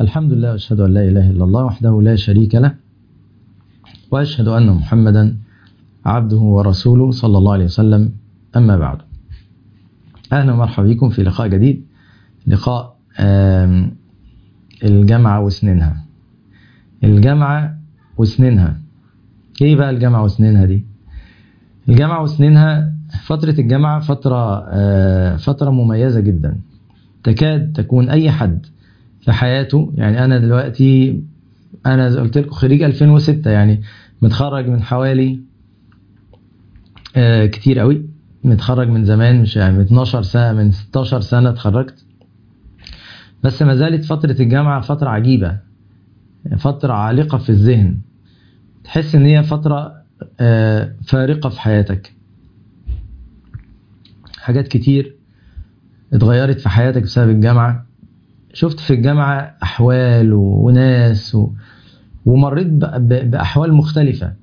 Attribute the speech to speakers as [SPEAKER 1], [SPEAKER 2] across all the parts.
[SPEAKER 1] الحمد لله واشهد ان لا اله الا الله وحده لا شريك له واشهد ان محمدا عبده ورسوله صلى الله عليه وسلم اما بعد اهلا ومرحبا بكم في لقاء جديد لقاء آم، الجامعه وسنينها الجامعه وسنينها ايه بقى الجامعه وسنينها دي الجامعه وسنينها فتره الجامعه فتره آه، فتره مميزه جدا تكاد تكون اي حد في حياته يعني انا دلوقتي انا زي قلت لكم خريج 2006 يعني متخرج من حوالي آه كتير قوي متخرج من زمان مش يعني من 12 سنه من 16 سنه اتخرجت بس ما زالت فتره الجامعه فتره عجيبه فتره عالقه في الذهن تحس ان هي فتره آه فارقه في حياتك حاجات كتير اتغيرت في حياتك بسبب الجامعه شفت في الجامعة أحوال وناس و... ومريت ب... ب... بأحوال مختلفة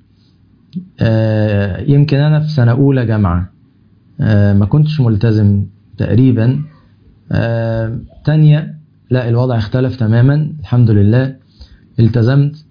[SPEAKER 1] آه يمكن أنا في سنة أولى جامعة آه ما كنتش ملتزم تقريبا آه تانية لا الوضع اختلف تماما الحمد لله التزمت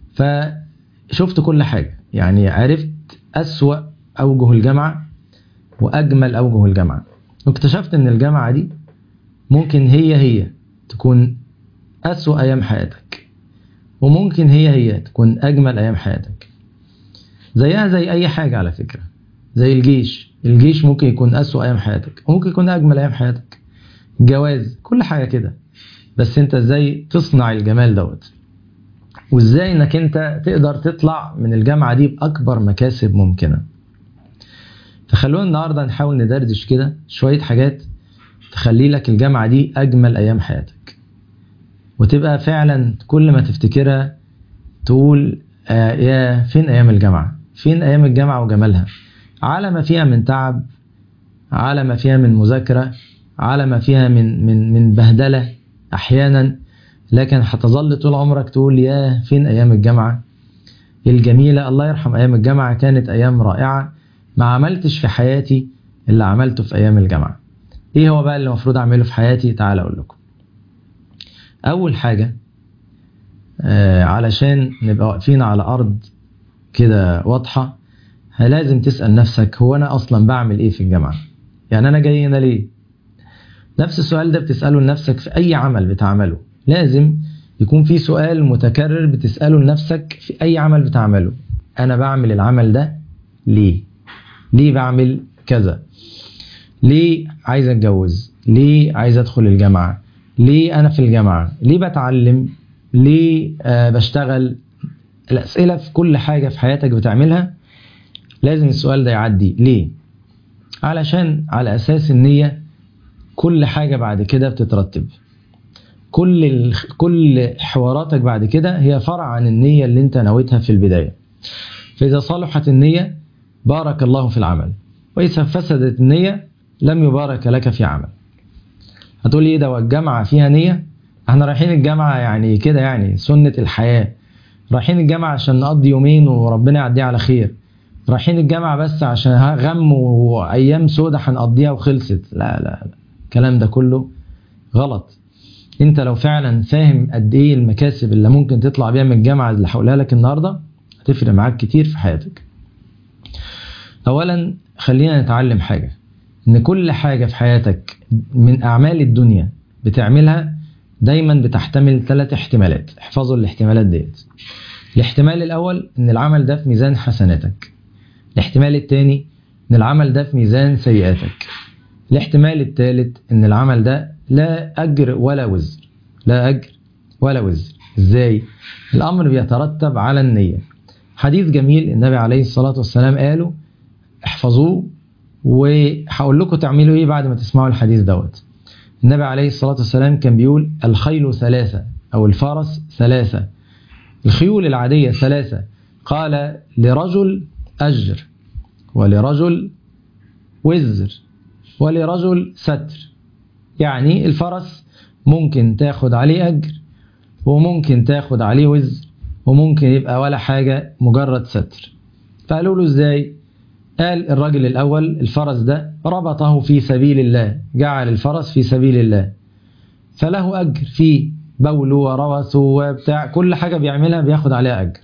[SPEAKER 1] فشفت كل حاجة يعني عرفت أسوأ أوجه الجامعة وأجمل أوجه الجامعة واكتشفت إن الجامعة دي ممكن هي هي تكون أسوأ أيام حياتك وممكن هي هي تكون أجمل أيام حياتك زيها زي أي حاجة على فكرة زي الجيش الجيش ممكن يكون أسوأ أيام حياتك وممكن يكون أجمل أيام حياتك الجواز كل حاجة كده بس أنت إزاي تصنع الجمال دوت وإزاي إنك أنت تقدر تطلع من الجامعة دي بأكبر مكاسب ممكنة فخلونا النهاردة نحاول ندردش كده شوية حاجات تخلي لك الجامعة دي أجمل أيام حياتك وتبقى فعلا كل ما تفتكرها تقول آه يا فين أيام الجامعة فين أيام الجامعة وجمالها على ما فيها من تعب على ما فيها من مذاكرة على ما فيها من من من بهدلة أحيانا لكن هتظل طول عمرك تقول يا فين أيام الجامعة الجميلة الله يرحم أيام الجامعة كانت أيام رائعة ما عملتش في حياتي اللي عملته في أيام الجامعة ايه هو بقى اللي المفروض اعمله في حياتي تعال اقول لكم اول حاجه آه علشان نبقى واقفين على ارض كده واضحه لازم تسال نفسك هو انا اصلا بعمل ايه في الجامعه يعني انا جاي هنا ليه نفس السؤال ده بتساله لنفسك في اي عمل بتعمله لازم يكون في سؤال متكرر بتساله لنفسك في اي عمل بتعمله انا بعمل العمل ده ليه ليه بعمل كذا ليه عايز اتجوز ليه عايز ادخل الجامعه ليه انا في الجامعه ليه بتعلم ليه آه بشتغل الاسئله في كل حاجه في حياتك بتعملها لازم السؤال ده يعدي ليه علشان على اساس النيه كل حاجه بعد كده بتترتب كل ال... كل حواراتك بعد كده هي فرع عن النيه اللي انت نويتها في البدايه فاذا صلحت النيه بارك الله في العمل واذا فسدت النيه لم يبارك لك في عمل هتقول لي ايه ده والجامعه فيها نيه احنا رايحين الجامعه يعني كده يعني سنه الحياه رايحين الجامعه عشان نقضي يومين وربنا يعديها على خير رايحين الجامعه بس عشان غم وايام سودة هنقضيها وخلصت لا لا لا الكلام ده كله غلط انت لو فعلا فاهم قد ايه المكاسب اللي ممكن تطلع بيها من الجامعه اللي هقولها لك النهارده هتفرق معاك كتير في حياتك اولا خلينا نتعلم حاجه ان كل حاجة في حياتك من اعمال الدنيا بتعملها دايما بتحتمل ثلاث احتمالات احفظوا الاحتمالات ديت الاحتمال الاول ان العمل ده في ميزان حسناتك الاحتمال الثاني ان العمل ده في ميزان سيئاتك الاحتمال الثالث ان العمل ده لا اجر ولا وزر لا اجر ولا وزر ازاي الامر بيترتب على النية حديث جميل النبي عليه الصلاة والسلام قاله احفظوه وهقول لكم تعملوا ايه بعد ما تسمعوا الحديث دوت النبي عليه الصلاة والسلام كان بيقول الخيل ثلاثة أو الفرس ثلاثة الخيول العادية ثلاثة قال لرجل أجر ولرجل وزر ولرجل ستر يعني الفرس ممكن تاخد عليه أجر وممكن تاخد عليه وزر وممكن يبقى ولا حاجة مجرد ستر فقالوا له ازاي قال الرجل الأول الفرس ده ربطه في سبيل الله جعل الفرس في سبيل الله فله أجر فيه بوله وروثه وبتاع كل حاجة بيعملها بياخد عليها أجر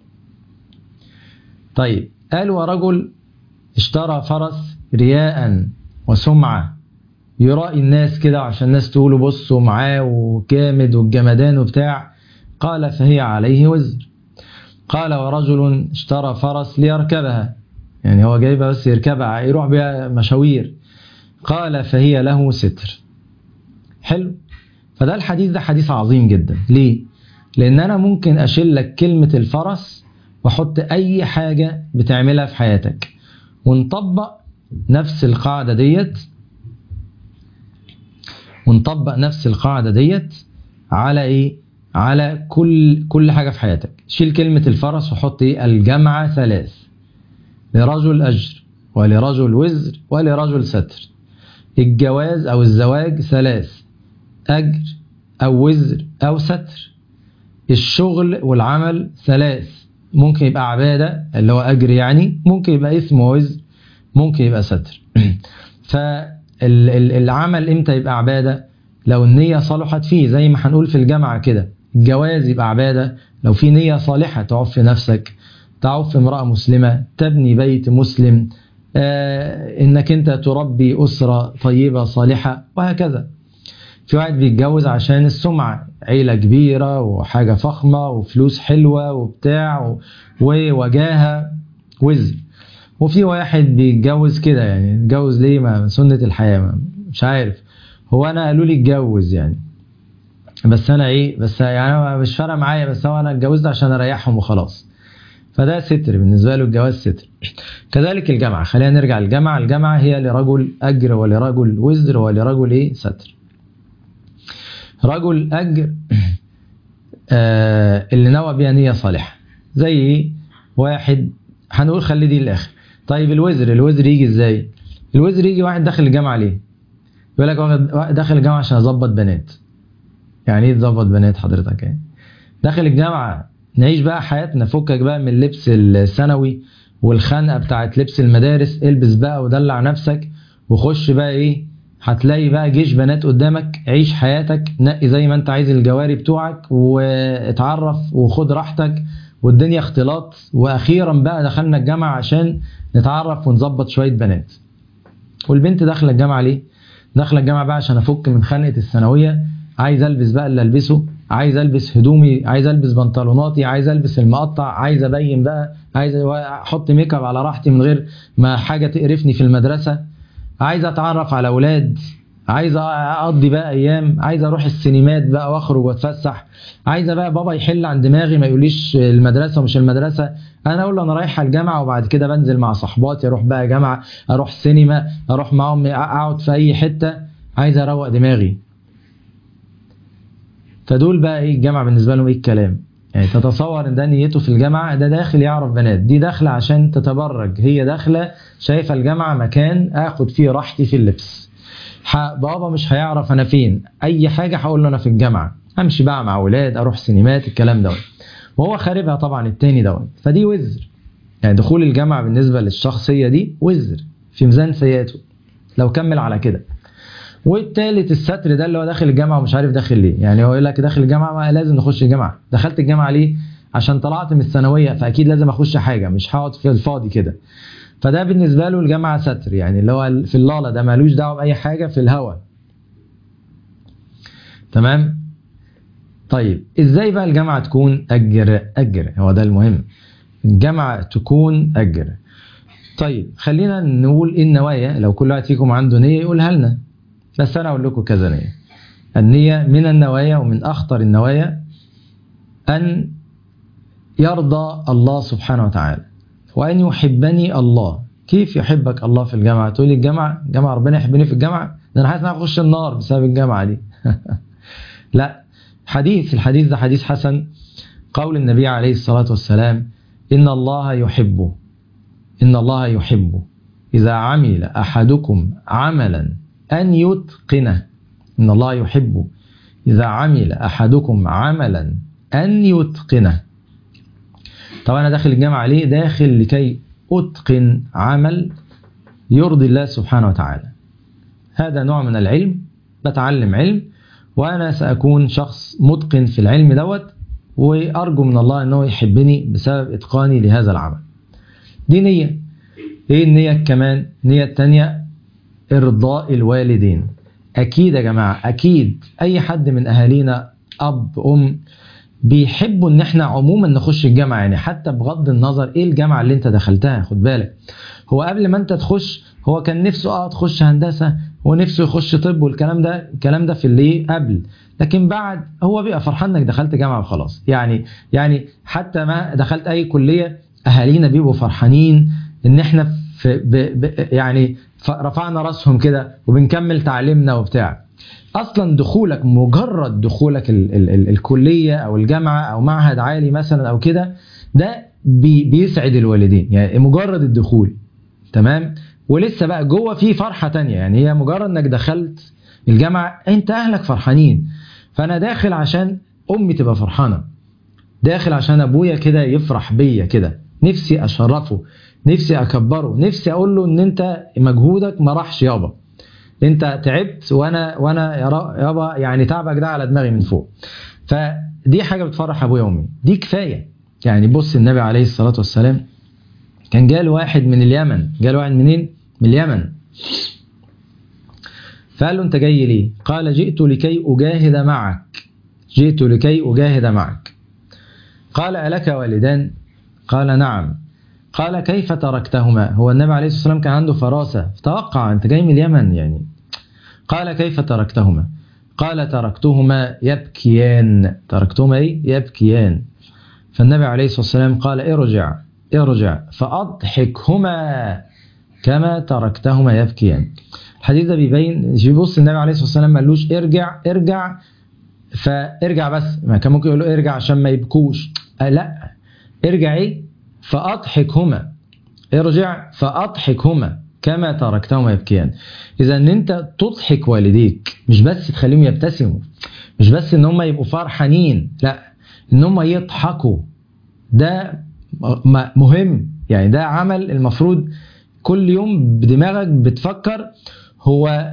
[SPEAKER 1] طيب قال ورجل اشترى فرس رياء وسمعة يرائي الناس كده عشان الناس تقولوا بصوا معاه وجامد والجمدان وبتاع قال فهي عليه وزر قال ورجل اشترى فرس ليركبها يعني هو جايبها بس يركبها يروح بيها مشاوير قال فهي له ستر حلو فده الحديث ده حديث عظيم جدا ليه لان انا ممكن اشيل لك كلمة الفرس واحط اي حاجة بتعملها في حياتك ونطبق نفس القاعدة ديت ونطبق نفس القاعدة ديت على ايه على كل كل حاجة في حياتك شيل كلمة الفرس وحط ايه الجمع ثلاث لرجل أجر ولرجل وزر ولرجل ستر الجواز أو الزواج ثلاث أجر أو وزر أو ستر الشغل والعمل ثلاث ممكن يبقى عبادة اللي هو أجر يعني ممكن يبقى اسم ووزر ممكن يبقى ستر فالعمل امتى يبقى عبادة لو النية صلحت فيه زي ما هنقول في الجامعة كده الجواز يبقى عبادة لو في نية صالحة تعف في نفسك تعف امرأة مسلمة تبني بيت مسلم آه انك انت تربي أسرة طيبة صالحة وهكذا في واحد بيتجوز عشان السمعة عيلة كبيرة وحاجة فخمة وفلوس حلوة وبتاع ووجاهة وزر وفي واحد بيتجوز كده يعني اتجوز ليه ما سنة الحياة ما مش عارف هو انا قالوا لي اتجوز يعني بس انا ايه بس يعني انا مش فارقه معايا بس هو انا اتجوزت عشان اريحهم وخلاص فده ستر بالنسبه له الجواز ستر كذلك الجامعه خلينا نرجع للجامعه الجامعه هي لرجل اجر ولرجل وزر ولرجل ايه ستر رجل اجر آه اللي نوى بيها نيه صالحه زي ايه واحد هنقول خلي دي للاخر طيب الوزر الوزر يجي ازاي الوزر يجي واحد داخل الجامعه ليه يقول لك واحد داخل الجامعه عشان اظبط بنات يعني ايه تظبط بنات حضرتك يعني داخل الجامعه نعيش بقى حياتنا فكك بقى من اللبس الثانوي والخنقه بتاعت لبس المدارس البس بقى ودلع نفسك وخش بقى ايه هتلاقي بقى جيش بنات قدامك عيش حياتك نقي زي ما انت عايز الجواري بتوعك واتعرف وخد راحتك والدنيا اختلاط واخيرا بقى دخلنا الجامعه عشان نتعرف ونظبط شويه بنات والبنت داخله الجامعه ليه داخله الجامعه بقى عشان افك من خنقه الثانويه عايز البس بقى اللي البسه عايز البس هدومي عايز البس بنطلوناتي عايز البس المقطع عايز ابين بقى عايز احط ميك اب على راحتي من غير ما حاجه تقرفني في المدرسه عايز اتعرف على اولاد عايز اقضي بقى ايام عايز اروح السينمات بقى واخرج واتفسح عايز بقى بابا يحل عن دماغي ما يقوليش المدرسه ومش المدرسه انا اقول له انا رايح الجامعه وبعد كده بنزل مع صحباتي اروح بقى جامعه اروح سينما اروح معاهم اقعد في اي حته عايز اروق دماغي فدول بقى ايه الجامعه بالنسبه لهم ايه الكلام يعني تتصور ان ده نيته في الجامعه ده داخل يعرف بنات دي داخله عشان تتبرج هي داخله شايفه الجامعه مكان اخد فيه راحتي في اللبس بابا مش هيعرف انا فين اي حاجه هقول له انا في الجامعه امشي بقى مع اولاد اروح سينمات الكلام دوت وهو خاربها طبعا التاني دوت فدي وزر يعني دخول الجامعه بالنسبه للشخصيه دي وزر في ميزان سيئاته لو كمل على كده والتالت الستر ده اللي هو داخل الجامعه ومش عارف داخل ليه يعني هو يقول لك داخل الجامعه ما لازم نخش الجامعه دخلت الجامعه ليه عشان طلعت من الثانويه فاكيد لازم اخش حاجه مش هقعد في الفاضي كده فده بالنسبه له الجامعه ستر يعني اللي هو في اللاله ده مالوش دعوه باي حاجه في الهوا تمام طيب ازاي بقى الجامعه تكون اجر اجر هو ده المهم الجامعه تكون اجر طيب خلينا نقول ايه النوايا لو كل واحد فيكم عنده نيه يقولها لنا بس انا اقول لكم كذا نيه النيه من النوايا ومن اخطر النوايا ان يرضى الله سبحانه وتعالى وان يحبني الله كيف يحبك الله في الجامعه تقول لي الجامعه الجامعه ربنا يحبني في الجامعه ده انا حاسس ان انا اخش النار بسبب الجامعه دي لا حديث الحديث ده حديث حسن قول النبي عليه الصلاه والسلام ان الله يحبه ان الله يحبه اذا عمل احدكم عملا أن يتقنه إن الله يحب إذا عمل أحدكم عملا أن يتقنه طب أنا داخل الجامعة ليه داخل لكي أتقن عمل يرضي الله سبحانه وتعالى هذا نوع من العلم بتعلم علم وانا ساكون شخص متقن في العلم دوت وارجو من الله انه يحبني بسبب اتقاني لهذا العمل دي نية ايه النية كمان النية التانية ارضاء الوالدين اكيد يا جماعة اكيد اي حد من اهالينا اب ام بيحبوا ان احنا عموما نخش الجامعة يعني حتى بغض النظر ايه الجامعة اللي انت دخلتها خد بالك هو قبل ما انت تخش هو كان نفسه اه تخش هندسة ونفسه يخش طب والكلام ده الكلام ده في اللي قبل لكن بعد هو بيبقى فرحان انك دخلت جامعة وخلاص يعني يعني حتى ما دخلت اي كلية اهالينا بيبقوا فرحانين ان احنا في ب ب يعني رفعنا راسهم كده وبنكمل تعليمنا وبتاع اصلا دخولك مجرد دخولك ال ال ال الكليه او الجامعه او معهد عالي مثلا او كده ده بي بيسعد الوالدين يعني مجرد الدخول تمام ولسه بقى جوه في فرحه تانية يعني هي مجرد انك دخلت الجامعه انت اهلك فرحانين فانا داخل عشان امي تبقى فرحانه داخل عشان ابويا كده يفرح بيا كده نفسي اشرفه نفسي اكبره نفسي اقول له ان انت مجهودك ما راحش يابا انت تعبت وانا وانا يابا يعني تعبك ده على دماغي من فوق فدي حاجه بتفرح ابويا وامي دي كفايه يعني بص النبي عليه الصلاه والسلام كان جال واحد من اليمن جال واحد منين من اليمن فقال له انت جاي ليه قال جئت لكي اجاهد معك جئت لكي اجاهد معك قال الك والدان قال نعم قال كيف تركتهما هو النبي عليه الصلاة والسلام كان عنده فراسة توقع أنت جاي من اليمن يعني قال كيف تركتهما قال تركتهما يبكيان تركتهما ايه يبكيان فالنبي عليه الصلاة والسلام قال ارجع ارجع فأضحكهما كما تركتهما يبكيان الحديث ده بيبين بيبص النبي عليه الصلاة والسلام ما قالوش ارجع ارجع فارجع بس ما كان ممكن يقول له ارجع عشان ما يبكوش آه لا ارجع ايه فأضحكهما ارجع فأضحكهما كما تركتهما يبكيان إذا أن أنت تضحك والديك مش بس تخليهم يبتسموا مش بس أن هم يبقوا فرحانين لا أن هم يضحكوا ده مهم يعني ده عمل المفروض كل يوم بدماغك بتفكر هو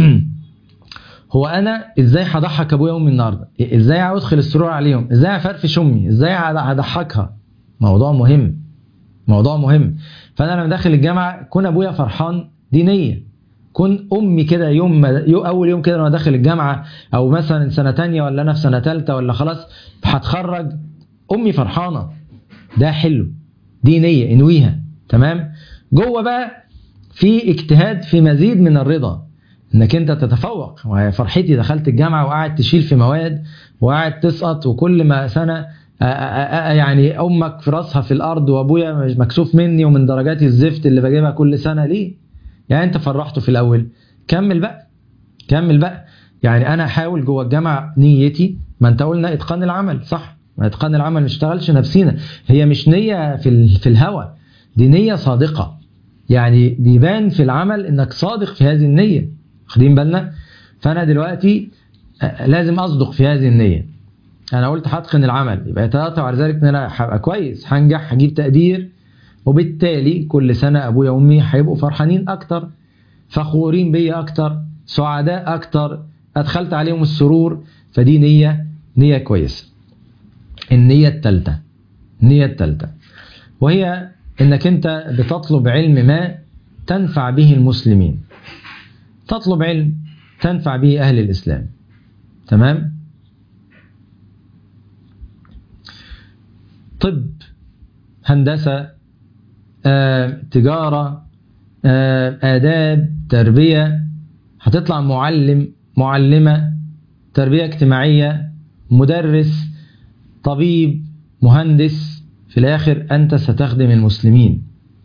[SPEAKER 1] هو انا ازاي هضحك ابويا وامي النهارده ازاي ادخل السرور عليهم ازاي افرفش امي ازاي هضحكها موضوع مهم موضوع مهم فانا لما داخل الجامعه كون ابويا فرحان دي نيه كون امي كده يوم ما يو اول يوم كده لما داخل الجامعه او مثلا سنه تانية ولا انا في سنه ثالثه ولا خلاص هتخرج امي فرحانه ده حلو دي نيه انويها تمام جوه بقى في اجتهاد في مزيد من الرضا انك انت تتفوق فرحتي دخلت الجامعه وقاعد تشيل في مواد وقاعد تسقط وكل ما سنه يعني امك في راسها في الارض وابويا مش مكسوف مني ومن درجاتي الزفت اللي بجيبها كل سنه ليه يعني انت فرحته في الاول كمل بقى كمل بقى يعني انا احاول جوه الجامعه نيتي ما انت قلنا اتقان العمل صح ما اتقان العمل ما اشتغلش نفسينا هي مش نيه في في الهوى دي نيه صادقه يعني بيبان في العمل انك صادق في هذه النيه واخدين بالنا فانا دلوقتي لازم اصدق في هذه النيه انا قلت هتقن العمل يبقى يترتب على ذلك ان انا هبقى كويس هنجح هجيب تقدير وبالتالي كل سنه ابويا وامي هيبقوا فرحانين اكتر فخورين بيا اكتر سعداء اكتر ادخلت عليهم السرور فدي نيه نيه كويسه النيه الثالثه النيه الثالثه وهي انك انت بتطلب علم ما تنفع به المسلمين تطلب علم تنفع به اهل الاسلام تمام طب هندسة آه، تجارة آه، آداب تربية هتطلع معلم معلمة تربية اجتماعية مدرس طبيب مهندس في الآخر أنت ستخدم المسلمين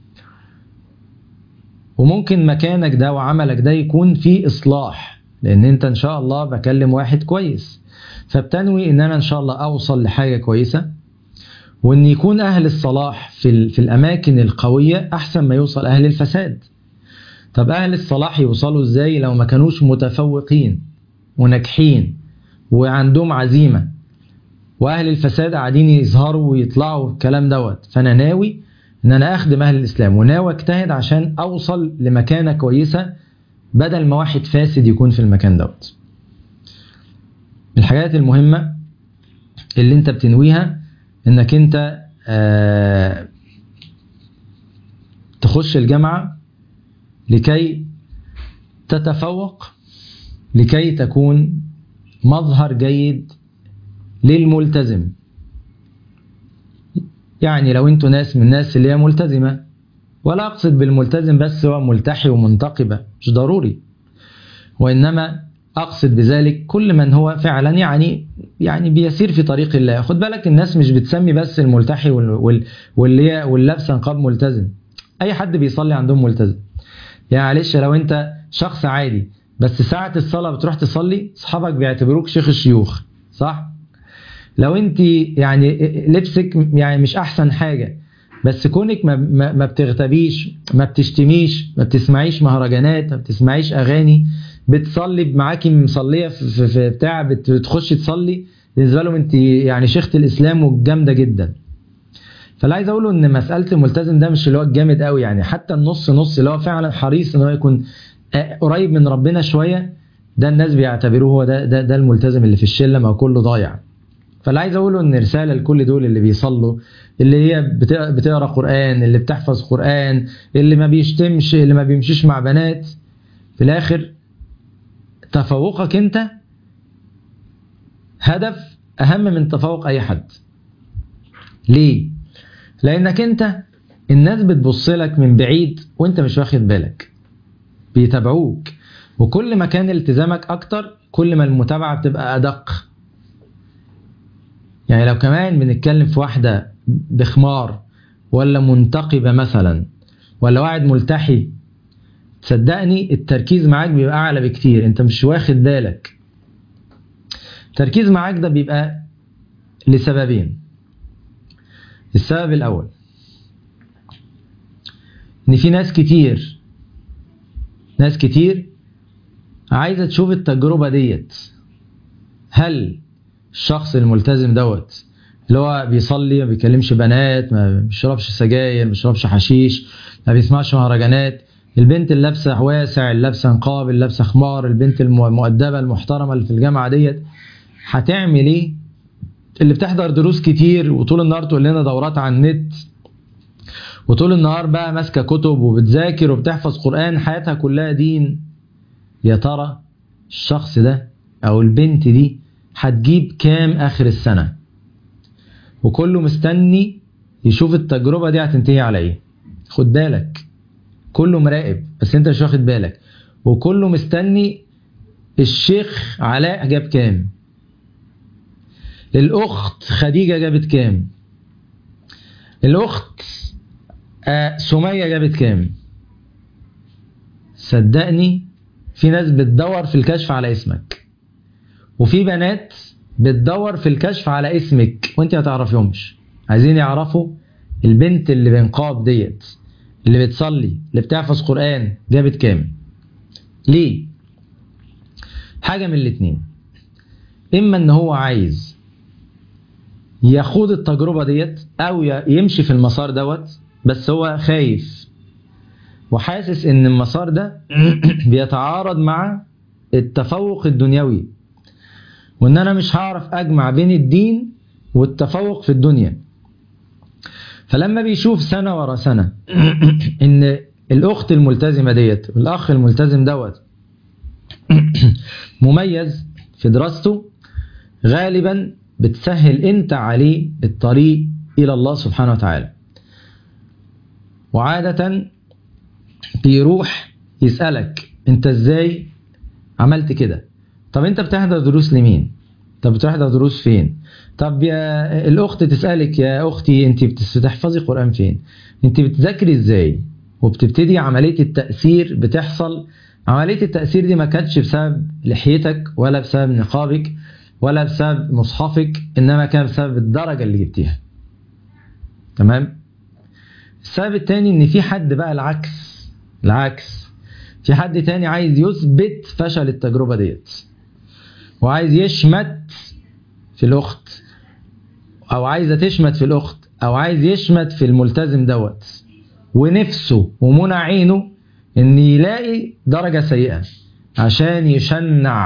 [SPEAKER 1] وممكن مكانك ده وعملك ده يكون فيه إصلاح لأن أنت إن شاء الله بكلم واحد كويس فبتنوي إن أنا إن شاء الله أوصل لحاجة كويسة وان يكون اهل الصلاح في في الاماكن القويه احسن ما يوصل اهل الفساد طب اهل الصلاح يوصلوا ازاي لو ما كانوش متفوقين وناجحين وعندهم عزيمه واهل الفساد قاعدين يظهروا ويطلعوا الكلام دوت فانا ناوي ان انا اخدم اهل الاسلام وناوي اجتهد عشان اوصل لمكانه كويسه بدل ما واحد فاسد يكون في المكان دوت الحاجات المهمة اللي انت بتنويها انك انت آه تخش الجامعة لكي تتفوق لكي تكون مظهر جيد للملتزم يعني لو انتوا ناس من الناس اللي هي ملتزمة ولا اقصد بالملتزم بس هو ملتحي ومنتقبة مش ضروري وانما اقصد بذلك كل من هو فعلا يعني يعني بيسير في طريق الله خد بالك الناس مش بتسمي بس الملتحي واللي هي واللي لابسه نقاب ملتزم اي حد بيصلي عندهم ملتزم يعني معلش لو انت شخص عادي بس ساعة الصلاة بتروح تصلي اصحابك بيعتبروك شيخ الشيوخ صح لو انت يعني لبسك يعني مش احسن حاجة بس كونك ما, ما, ما بتغتبيش ما بتشتميش ما بتسمعيش مهرجانات ما بتسمعيش اغاني بتصلي معاكي مصليه في, في بتاع بتخش تصلي بالنسبه لهم انت يعني شيخه الاسلام وجامده جدا فاللي عايز اقوله ان مساله الملتزم ده مش اللي هو الجامد قوي يعني حتى النص نص اللي هو فعلا حريص ان هو يكون قريب من ربنا شويه ده الناس بيعتبروه هو ده ده, ده الملتزم اللي في الشله ما كله ضايع فاللي عايز اقوله ان رساله لكل دول اللي بيصلوا اللي هي بتقرا قران اللي بتحفظ قران اللي ما بيشتمش اللي ما بيمشيش مع بنات في الاخر تفوقك انت هدف اهم من تفوق اي حد ليه لانك انت الناس بتبص لك من بعيد وانت مش واخد بالك بيتابعوك وكل ما كان التزامك اكتر كل ما المتابعه بتبقى ادق يعني لو كمان بنتكلم في واحده بخمار ولا منتقبه مثلا ولا واحد ملتحي صدقني التركيز معاك بيبقى اعلى بكتير انت مش واخد بالك التركيز معاك ده بيبقى لسببين السبب الاول ان في ناس كتير ناس كتير عايزه تشوف التجربه ديت هل الشخص الملتزم دوت اللي هو بيصلي ما بيكلمش بنات ما بيشربش سجاير ما بيشربش حشيش ما بيسمعش مهرجانات البنت اللي لابسه واسع اللي لابسه نقاب اللي لابسه خمار البنت المؤدبه المحترمه اللي في الجامعه ديت هتعمل ايه اللي بتحضر دروس كتير وطول النهار تقول لنا دورات على النت وطول النهار بقى ماسكه كتب وبتذاكر وبتحفظ قران حياتها كلها دين يا ترى الشخص ده او البنت دي هتجيب كام اخر السنه وكله مستني يشوف التجربه دي هتنتهي على ايه خد بالك كله مراقب بس انت مش واخد بالك وكله مستني الشيخ علاء جاب كام الاخت خديجه جابت كام الاخت آه سميه جابت كام صدقني في ناس بتدور في الكشف على اسمك وفي بنات بتدور في الكشف على اسمك وانت ما تعرفيهمش عايزين يعرفوا البنت اللي بنقاب ديت اللي بتصلي اللي بتحفظ قرآن جابت كام ليه حاجة من الاتنين اما ان هو عايز يخوض التجربة ديت او يمشي في المسار دوت بس هو خايف وحاسس ان المسار ده بيتعارض مع التفوق الدنيوي وان انا مش هعرف اجمع بين الدين والتفوق في الدنيا فلما بيشوف سنة ورا سنة ان الاخت الملتزمة ديت والاخ الملتزم دوت مميز في دراسته غالبا بتسهل انت عليه الطريق الى الله سبحانه وتعالى وعادة بيروح يسألك انت ازاي عملت كده طب انت بتحضر دروس لمين طب بتحضر دروس فين طب يا الاخت تسالك يا اختي انت بتحفظي قران فين انت بتذاكري ازاي وبتبتدي عمليه التاثير بتحصل عمليه التاثير دي ما كانتش بسبب لحيتك ولا بسبب نقابك ولا بسبب مصحفك انما كان بسبب الدرجه اللي جبتيها تمام السبب التاني ان في حد بقى العكس العكس في حد تاني عايز يثبت فشل التجربه ديت وعايز يشمت في الاخت او عايزه تشمت في الاخت او عايز يشمت في الملتزم دوت ونفسه ومنى عينه ان يلاقي درجه سيئه عشان يشنع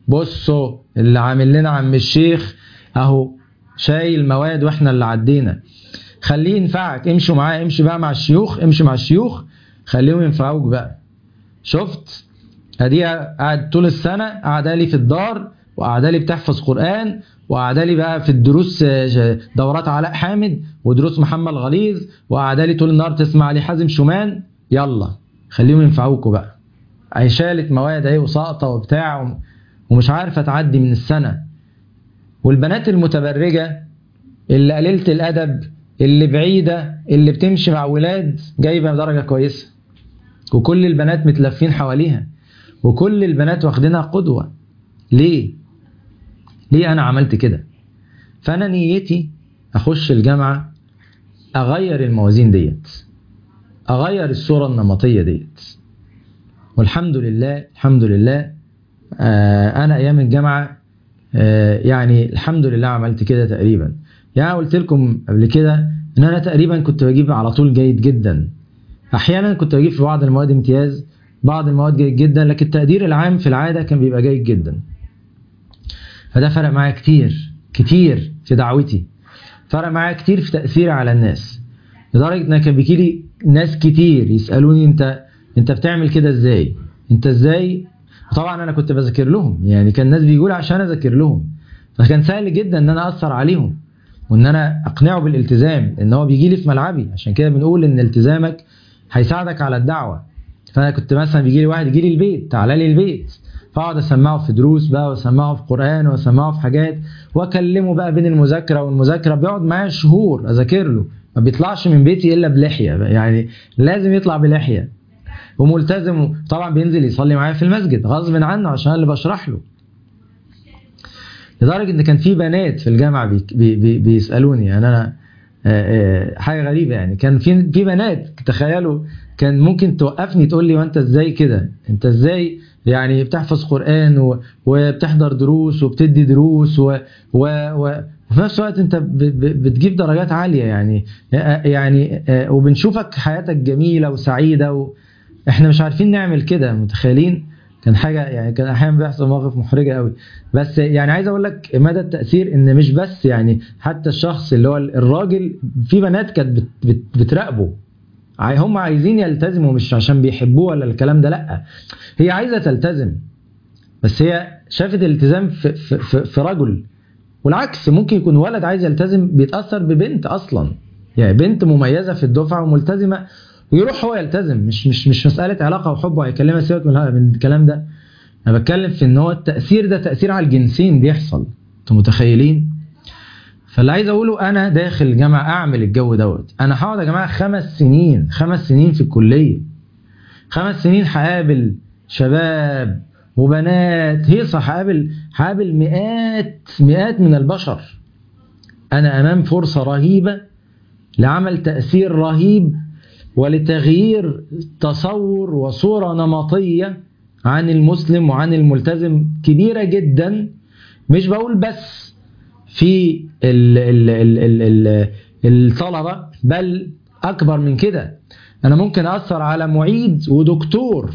[SPEAKER 1] بصوا اللي عامل لنا عم الشيخ اهو شايل مواد واحنا اللي عدينا خليه ينفعك امشوا معاه امشي بقى مع الشيوخ امشي مع الشيوخ خليهم ينفعوك بقى شفت ادي قاعد طول السنه قاعده لي في الدار وقاعده لي بتحفظ قران وقاعده لي بقى في الدروس آه، دورات علاء حامد ودروس محمد غليظ وقاعده لي طول النهار تسمع علي حازم شومان يلا خليهم ينفعوكوا بقى اهي شالت مواد اهي وساقطه وبتاع وم- ومش عارفه تعدي من السنه والبنات المتبرجه اللي قليله الادب اللي بعيده اللي بتمشي مع ولاد جايبه درجه كويسه وكل البنات متلفين حواليها وكل البنات واخدينها قدوه ليه ليه انا عملت كده فانا نيتي اخش الجامعه اغير الموازين ديت اغير الصوره النمطيه ديت والحمد لله الحمد لله آه انا ايام الجامعه آه يعني الحمد لله عملت كده تقريبا يعني قلت لكم قبل كده ان انا تقريبا كنت بجيب على طول جيد جدا احيانا كنت بجيب في بعض المواد امتياز بعض المواد جيد جدا لكن التقدير العام في العاده كان بيبقى جيد جدا فده فرق معايا كتير كتير في دعوتي فرق معايا كتير في تاثيري على الناس لدرجه ان كان بيجيلي ناس كتير يسالوني انت انت بتعمل كده ازاي انت ازاي طبعا انا كنت بذاكر لهم يعني كان الناس بيقولوا عشان اذاكر لهم فكان سهل جدا ان انا اثر عليهم وان انا اقنعه بالالتزام ان هو بيجي لي في ملعبي عشان كده بنقول ان التزامك هيساعدك على الدعوه فانا كنت مثلا بيجي لي واحد يجي لي البيت تعالى لي البيت فاقعد اسمعه في دروس بقى واسمعه في قران واسمعه في حاجات واكلمه بقى بين المذاكره والمذاكره بيقعد معايا شهور اذاكر له ما بيطلعش من بيتي الا بلحيه يعني لازم يطلع بلحيه وملتزم طبعا بينزل يصلي معايا في المسجد غصب عنه عشان اللي بشرح له لدرجه ان كان في بنات في الجامعه بي بي بي بيسالوني يعني انا آه، آه، حاجه غريبه يعني كان في في بنات تخيلوا كان ممكن توقفني تقول لي وانت ازاي كده انت ازاي يعني بتحفظ قران و- وبتحضر دروس وبتدي دروس و و و وفي نفس الوقت انت ب- ب- بتجيب درجات عاليه يعني يعني آه، وبنشوفك حياتك جميله وسعيده و احنا مش عارفين نعمل كده متخيلين كان حاجه يعني كان احيانا بيحصل مواقف محرجه قوي بس يعني عايز اقول لك مدى التاثير ان مش بس يعني حتى الشخص اللي هو الراجل في بنات كانت بت بت بتراقبه عاي- هم عايزين يلتزموا مش عشان بيحبوه ولا الكلام ده لا هي عايزه تلتزم بس هي شافت الالتزام في, في, في, في رجل والعكس ممكن يكون ولد عايز يلتزم بيتاثر ببنت اصلا يعني بنت مميزه في الدفعه وملتزمه ويروح هو يلتزم مش مش مش مساله علاقه وحب وهيكلمها سيبك من الها- من الكلام ده انا بتكلم في ان هو التاثير ده تاثير على الجنسين بيحصل انتوا متخيلين فاللي عايز اقوله انا داخل الجامعه اعمل الجو دوت انا هقعد يا جماعه خمس سنين خمس سنين في الكليه خمس سنين هقابل شباب وبنات هيصة هقابل هقابل مئات مئات من البشر انا امام فرصه رهيبه لعمل تاثير رهيب ولتغيير تصور وصوره نمطيه عن المسلم وعن الملتزم كبيره جدا مش بقول بس في ال ال ال ال ال الطلبه بل اكبر من كده انا ممكن اثر على معيد ودكتور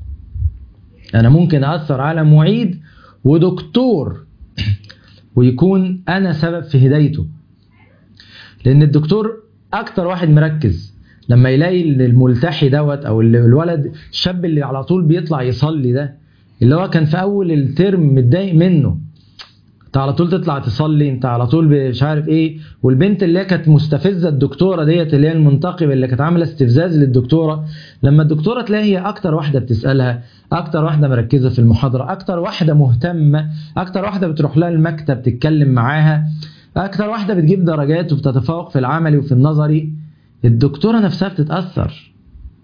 [SPEAKER 1] انا ممكن اثر على معيد ودكتور ويكون انا سبب في هدايته لان الدكتور اكتر واحد مركز لما يلاقي الملتحي دوت او الولد الشاب اللي على طول بيطلع يصلي ده اللي هو كان في اول الترم متضايق منه انت على طول تطلع تصلي انت على طول مش عارف ايه والبنت اللي هي كانت مستفزه الدكتوره ديت اللي هي المنتقبه اللي كانت عامله استفزاز للدكتوره لما الدكتوره تلاقي هي اكتر واحده بتسالها اكتر واحده مركزه في المحاضره اكتر واحده مهتمه اكتر واحده بتروح لها المكتب تتكلم معاها اكتر واحده بتجيب درجات وبتتفوق في العملي وفي النظري الدكتوره نفسها بتتاثر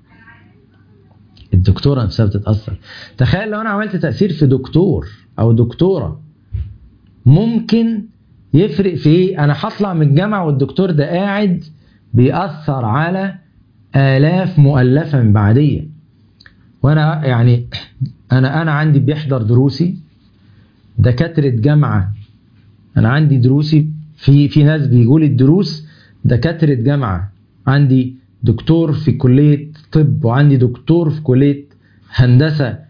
[SPEAKER 1] الدكتوره نفسها بتتاثر تخيل لو انا عملت تاثير في دكتور او دكتوره ممكن يفرق في ايه انا هطلع من الجامعه والدكتور ده قاعد بيأثر على آلاف مؤلفة من بعدية وانا يعني انا انا عندي بيحضر دروسي دكاترة جامعة انا عندي دروسي في في ناس بيجوا لي الدروس دكاترة جامعة عندي دكتور في كلية طب وعندي دكتور في كلية هندسة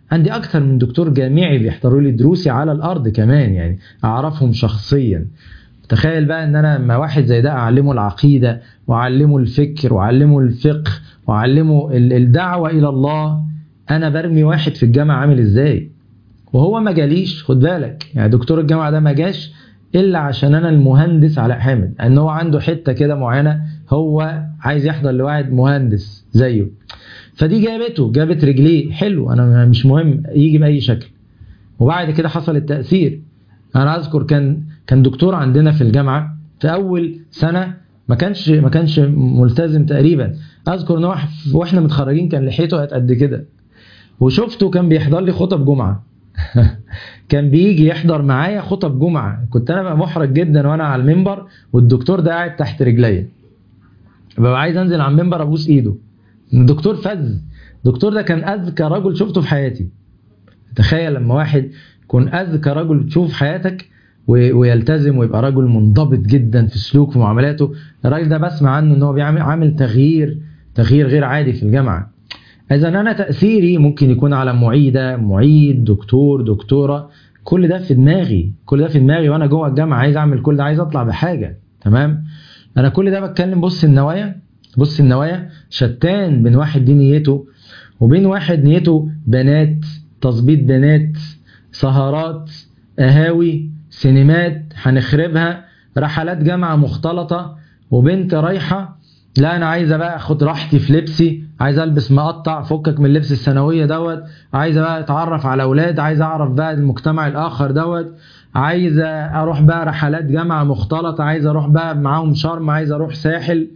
[SPEAKER 1] عندي اكتر من دكتور جامعي بيحضروا لي دروسي على الارض كمان يعني اعرفهم شخصيا تخيل بقى ان انا لما واحد زي ده اعلمه العقيده واعلمه الفكر واعلمه الفقه واعلمه ال- الدعوه الى الله انا برمي واحد في الجامعه عامل ازاي وهو ما جاليش خد بالك يعني دكتور الجامعه ده ما جاش الا عشان انا المهندس علاء حامد ان هو عنده حته كده معينه هو عايز يحضر لواحد مهندس زيه فدي جابته جابت رجليه حلو انا مش مهم يجي باي شكل وبعد كده حصل التاثير انا اذكر كان كان دكتور عندنا في الجامعه في اول سنه ما كانش ما كانش ملتزم تقريبا اذكر ان هو واحنا متخرجين كان لحيته قد كده وشفته كان بيحضر لي خطب جمعه كان بيجي يحضر معايا خطب جمعه كنت انا بقى محرج جدا وانا على المنبر والدكتور ده قاعد تحت رجليا ببقى عايز انزل على المنبر ابوس ايده الدكتور فز الدكتور ده كان اذكى رجل شفته في حياتي تخيل لما واحد يكون اذكى رجل تشوف في حياتك و- ويلتزم ويبقى رجل منضبط جدا في سلوكه في معاملاته الراجل ده بسمع عنه ان هو بيعمل عامل تغيير تغيير غير عادي في الجامعه اذا انا تاثيري ممكن يكون على معيده معيد دكتور دكتوره كل ده في دماغي كل ده في دماغي وانا جوه الجامعه عايز اعمل كل ده عايز اطلع بحاجه تمام انا كل ده بتكلم بص النوايا بص النوايا شتان بين واحد دي نيته وبين واحد نيته بنات تظبيط بنات سهرات قهاوي سينمات هنخربها رحلات جامعه مختلطه وبنت رايحه لا انا عايزه بقى اخد راحتي في لبسي عايز البس مقطع فكك من لبس الثانويه دوت عايزه بقى اتعرف على اولاد عايز اعرف بقى المجتمع الاخر دوت عايزه اروح بقى رحلات جامعه مختلطه عايز اروح بقى معاهم شرم عايز اروح ساحل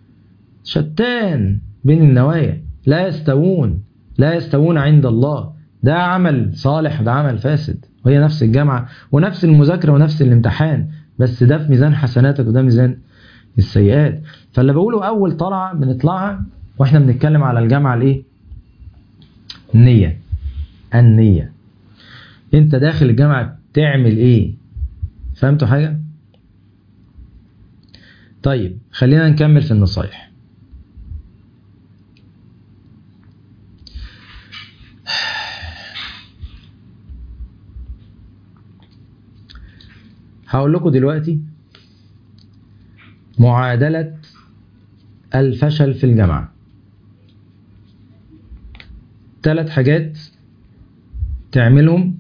[SPEAKER 1] شتان بين النوايا لا يستوون لا يستوون عند الله ده عمل صالح ده عمل فاسد وهي نفس الجامعة ونفس المذاكرة ونفس الامتحان بس ده في ميزان حسناتك وده ميزان السيئات فاللي بقوله أول طلعة بنطلعها واحنا بنتكلم على الجامعة الايه؟ النية النية انت داخل الجامعة تعمل ايه؟ فهمتوا حاجة؟ طيب خلينا نكمل في النصايح هقول لكم دلوقتي معادلة الفشل في الجامعة ثلاث حاجات تعملهم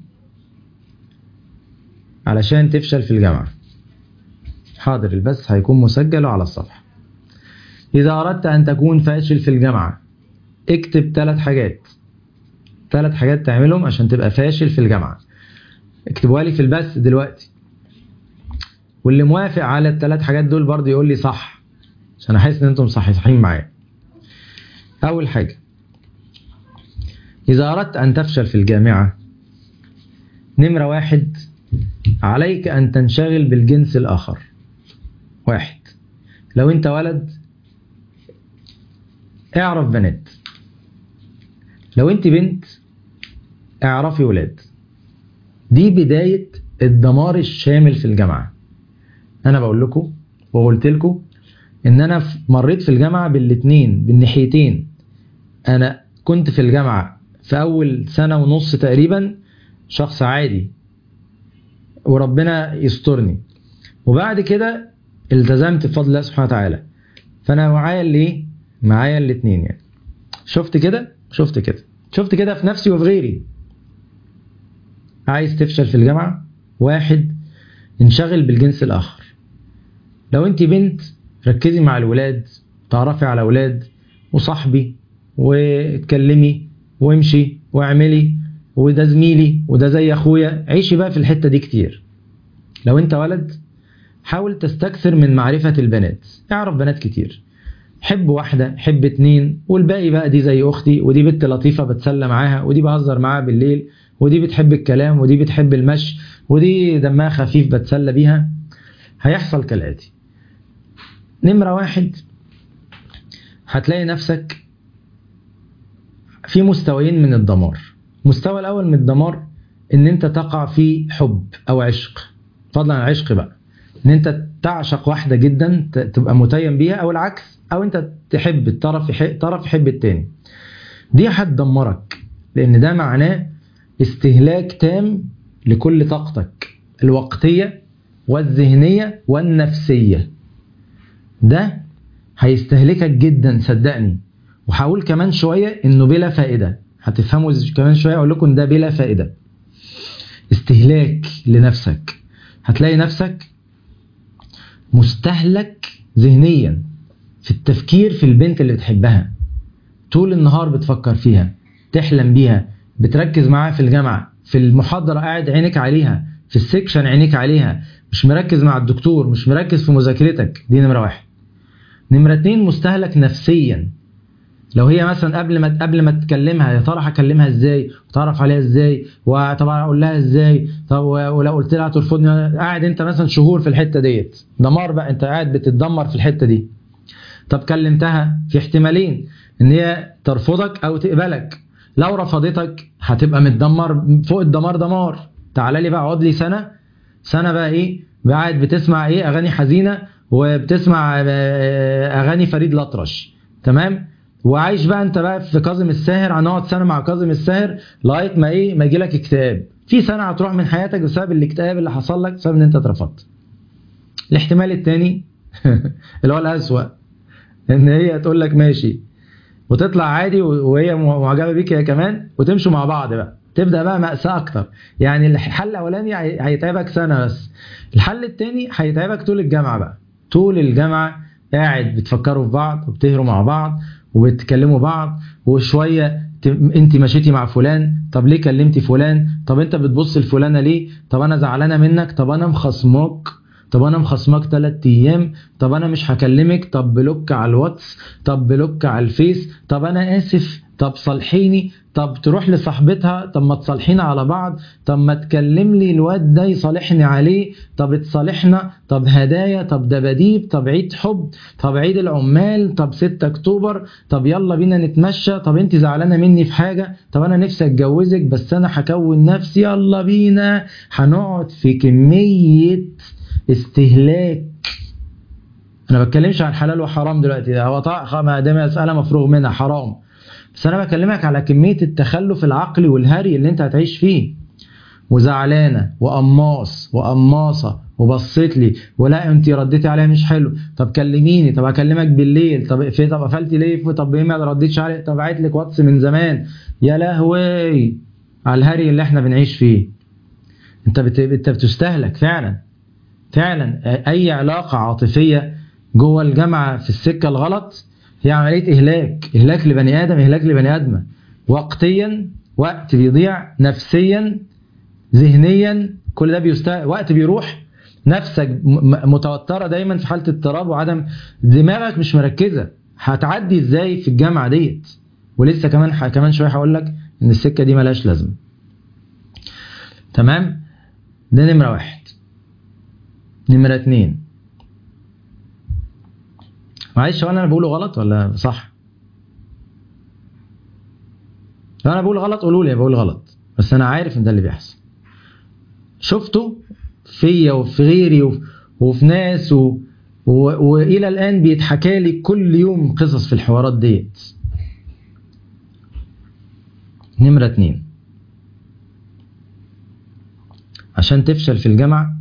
[SPEAKER 1] علشان تفشل في الجامعة حاضر البث هيكون مسجل على الصفحة إذا أردت أن تكون فاشل في الجامعة اكتب ثلاث حاجات ثلاث حاجات تعملهم عشان تبقى فاشل في الجامعة اكتبوها لي في البث دلوقتي واللي موافق على الثلاث حاجات دول برضه يقول لي صح عشان احس ان انتم صحيحين معايا اول حاجه اذا اردت ان تفشل في الجامعه نمره واحد عليك ان تنشغل بالجنس الاخر واحد لو انت ولد اعرف بنات لو انت بنت اعرفي ولاد دي بدايه الدمار الشامل في الجامعه انا بقول لكم وقلت لكم ان انا ف- مريت في الجامعه بالاثنين بالناحيتين انا كنت في الجامعه في اول سنه ونص تقريبا شخص عادي وربنا يسترني وبعد كده التزمت بفضل الله سبحانه وتعالى فانا معايا اللي ايه معايا الاثنين يعني شفت كده شفت كده شفت كده في نفسي وفي غيري عايز تفشل في الجامعه واحد انشغل بالجنس الاخر لو انت بنت ركزي مع الولاد تعرفي على اولاد وصاحبي واتكلمي وامشي واعملي وده زميلي وده زي اخويا عيشي بقى في الحته دي كتير لو انت ولد حاول تستكثر من معرفه البنات اعرف بنات كتير حب واحدة حب اتنين والباقي بقى دي زي أختي ودي بنت لطيفة بتسلى معاها ودي بهزر معاها بالليل ودي بتحب الكلام ودي بتحب المشي ودي دمها خفيف بتسلى بيها هيحصل كالآتي نمرة واحد هتلاقي نفسك في مستويين من الدمار المستوى الأول من الدمار إن أنت تقع في حب أو عشق فضلا عن عشق بقى إن أنت تعشق واحدة جدا ت- تبقى متيم بيها أو العكس أو أنت تحب الطرف يحب طرف يحب التاني دي هتدمرك لأن ده معناه استهلاك تام لكل طاقتك الوقتية والذهنية والنفسية ده هيستهلكك جدا صدقني وهقول كمان شوية انه بلا فائدة هتفهموا كمان شوية اقول لكم ده بلا فائدة استهلاك لنفسك هتلاقي نفسك مستهلك ذهنيا في التفكير في البنت اللي بتحبها طول النهار بتفكر فيها تحلم بيها بتركز معاها في الجامعة في المحاضرة قاعد عينك عليها في السكشن عينيك عليها مش مركز مع الدكتور مش مركز في مذاكرتك دي نمرة واحد نمرة اتنين مستهلك نفسيا لو هي مثلا قبل ما قبل ما تكلمها يا ترى هكلمها ازاي وتعرف عليها ازاي وطبعا اقول لها ازاي طب ولو قلت لها ترفضني قاعد انت مثلا شهور في الحته ديت دمار بقى انت قاعد بتتدمر في الحته دي طب كلمتها في احتمالين ان هي ترفضك او تقبلك لو رفضتك هتبقى متدمر فوق الدمار دمار تعالى لي بقى اقعد لي سنه سنه بقى ايه قاعد بتسمع ايه اغاني حزينه وبتسمع اغاني فريد الأطرش تمام وعايش بقى انت بقى في كاظم الساهر هنقعد سنه مع كاظم الساهر لغايه ما ايه ما يجيلك اكتئاب في سنه هتروح من حياتك بسبب الاكتئاب اللي حصل لك بسبب ان انت اترفضت الاحتمال الثاني اللي هو الاسوأ ان هي تقول لك ماشي وتطلع عادي وهي معجبه بيك هي كمان وتمشوا مع بعض بقى تبدا بقى مأساة اكتر يعني الحل الاولاني هيتعبك سنه بس الحل الثاني هيتعبك طول الجامعه بقى طول الجامعه قاعد بتفكروا في بعض وبتهروا مع بعض وبتكلموا بعض وشويه انت مشيتي مع فلان طب ليه كلمتي فلان طب انت بتبص لفلانه ليه طب انا زعلانه منك طب انا مخصماك طب انا مخصماك 3 ايام طب انا مش هكلمك طب بلوك على الواتس طب بلوك على الفيس طب انا اسف طب صالحيني طب تروح لصاحبتها طب ما تصالحينا على بعض طب ما تكلم لي الواد ده يصالحني عليه طب تصالحنا طب هدايا طب دباديب طب عيد حب طب عيد العمال طب 6 اكتوبر طب يلا بينا نتمشى طب انت زعلانه مني في حاجه طب انا نفسي اتجوزك بس انا هكون نفسي يلا بينا هنقعد في كميه استهلاك انا ما بتكلمش عن حلال وحرام دلوقتي هو طبعا ده مساله مفروغ منها حرام بس انا بكلمك على كميه التخلف العقلي والهري اللي انت هتعيش فيه وزعلانه وقماص وقماصه وبصيت لي ولا انت رديتي عليها مش حلو طب كلميني طب اكلمك بالليل طب في طب قفلتي ليه طب ايه ما رديتش علي طب بعت لك واتس من زمان يا لهوي على الهري اللي احنا بنعيش فيه انت بت... انت بتستهلك فعلا فعلا اي علاقه عاطفيه جوه الجامعه في السكه الغلط هي عمليه اهلاك اهلاك لبني ادم اهلاك لبني ادمه وقتيا وقت بيضيع نفسيا ذهنيا كل ده بيست وقت بيروح نفسك متوتره دايما في حاله اضطراب وعدم دماغك مش مركزه هتعدي ازاي في الجامعه ديت ولسه كمان كمان شويه هقول لك ان السكه دي ملهاش لازمه تمام ده نمره واحد نمره اتنين معلش هو انا بقوله غلط ولا صح لو انا بقول غلط قولوا لي بقول غلط بس انا عارف ان ده اللي بيحصل شفته فيا وفي غيري وفي, وفي ناس و... و... والى الان بيتحكى لي كل يوم قصص في الحوارات ديت نمرة اتنين عشان تفشل في الجامعة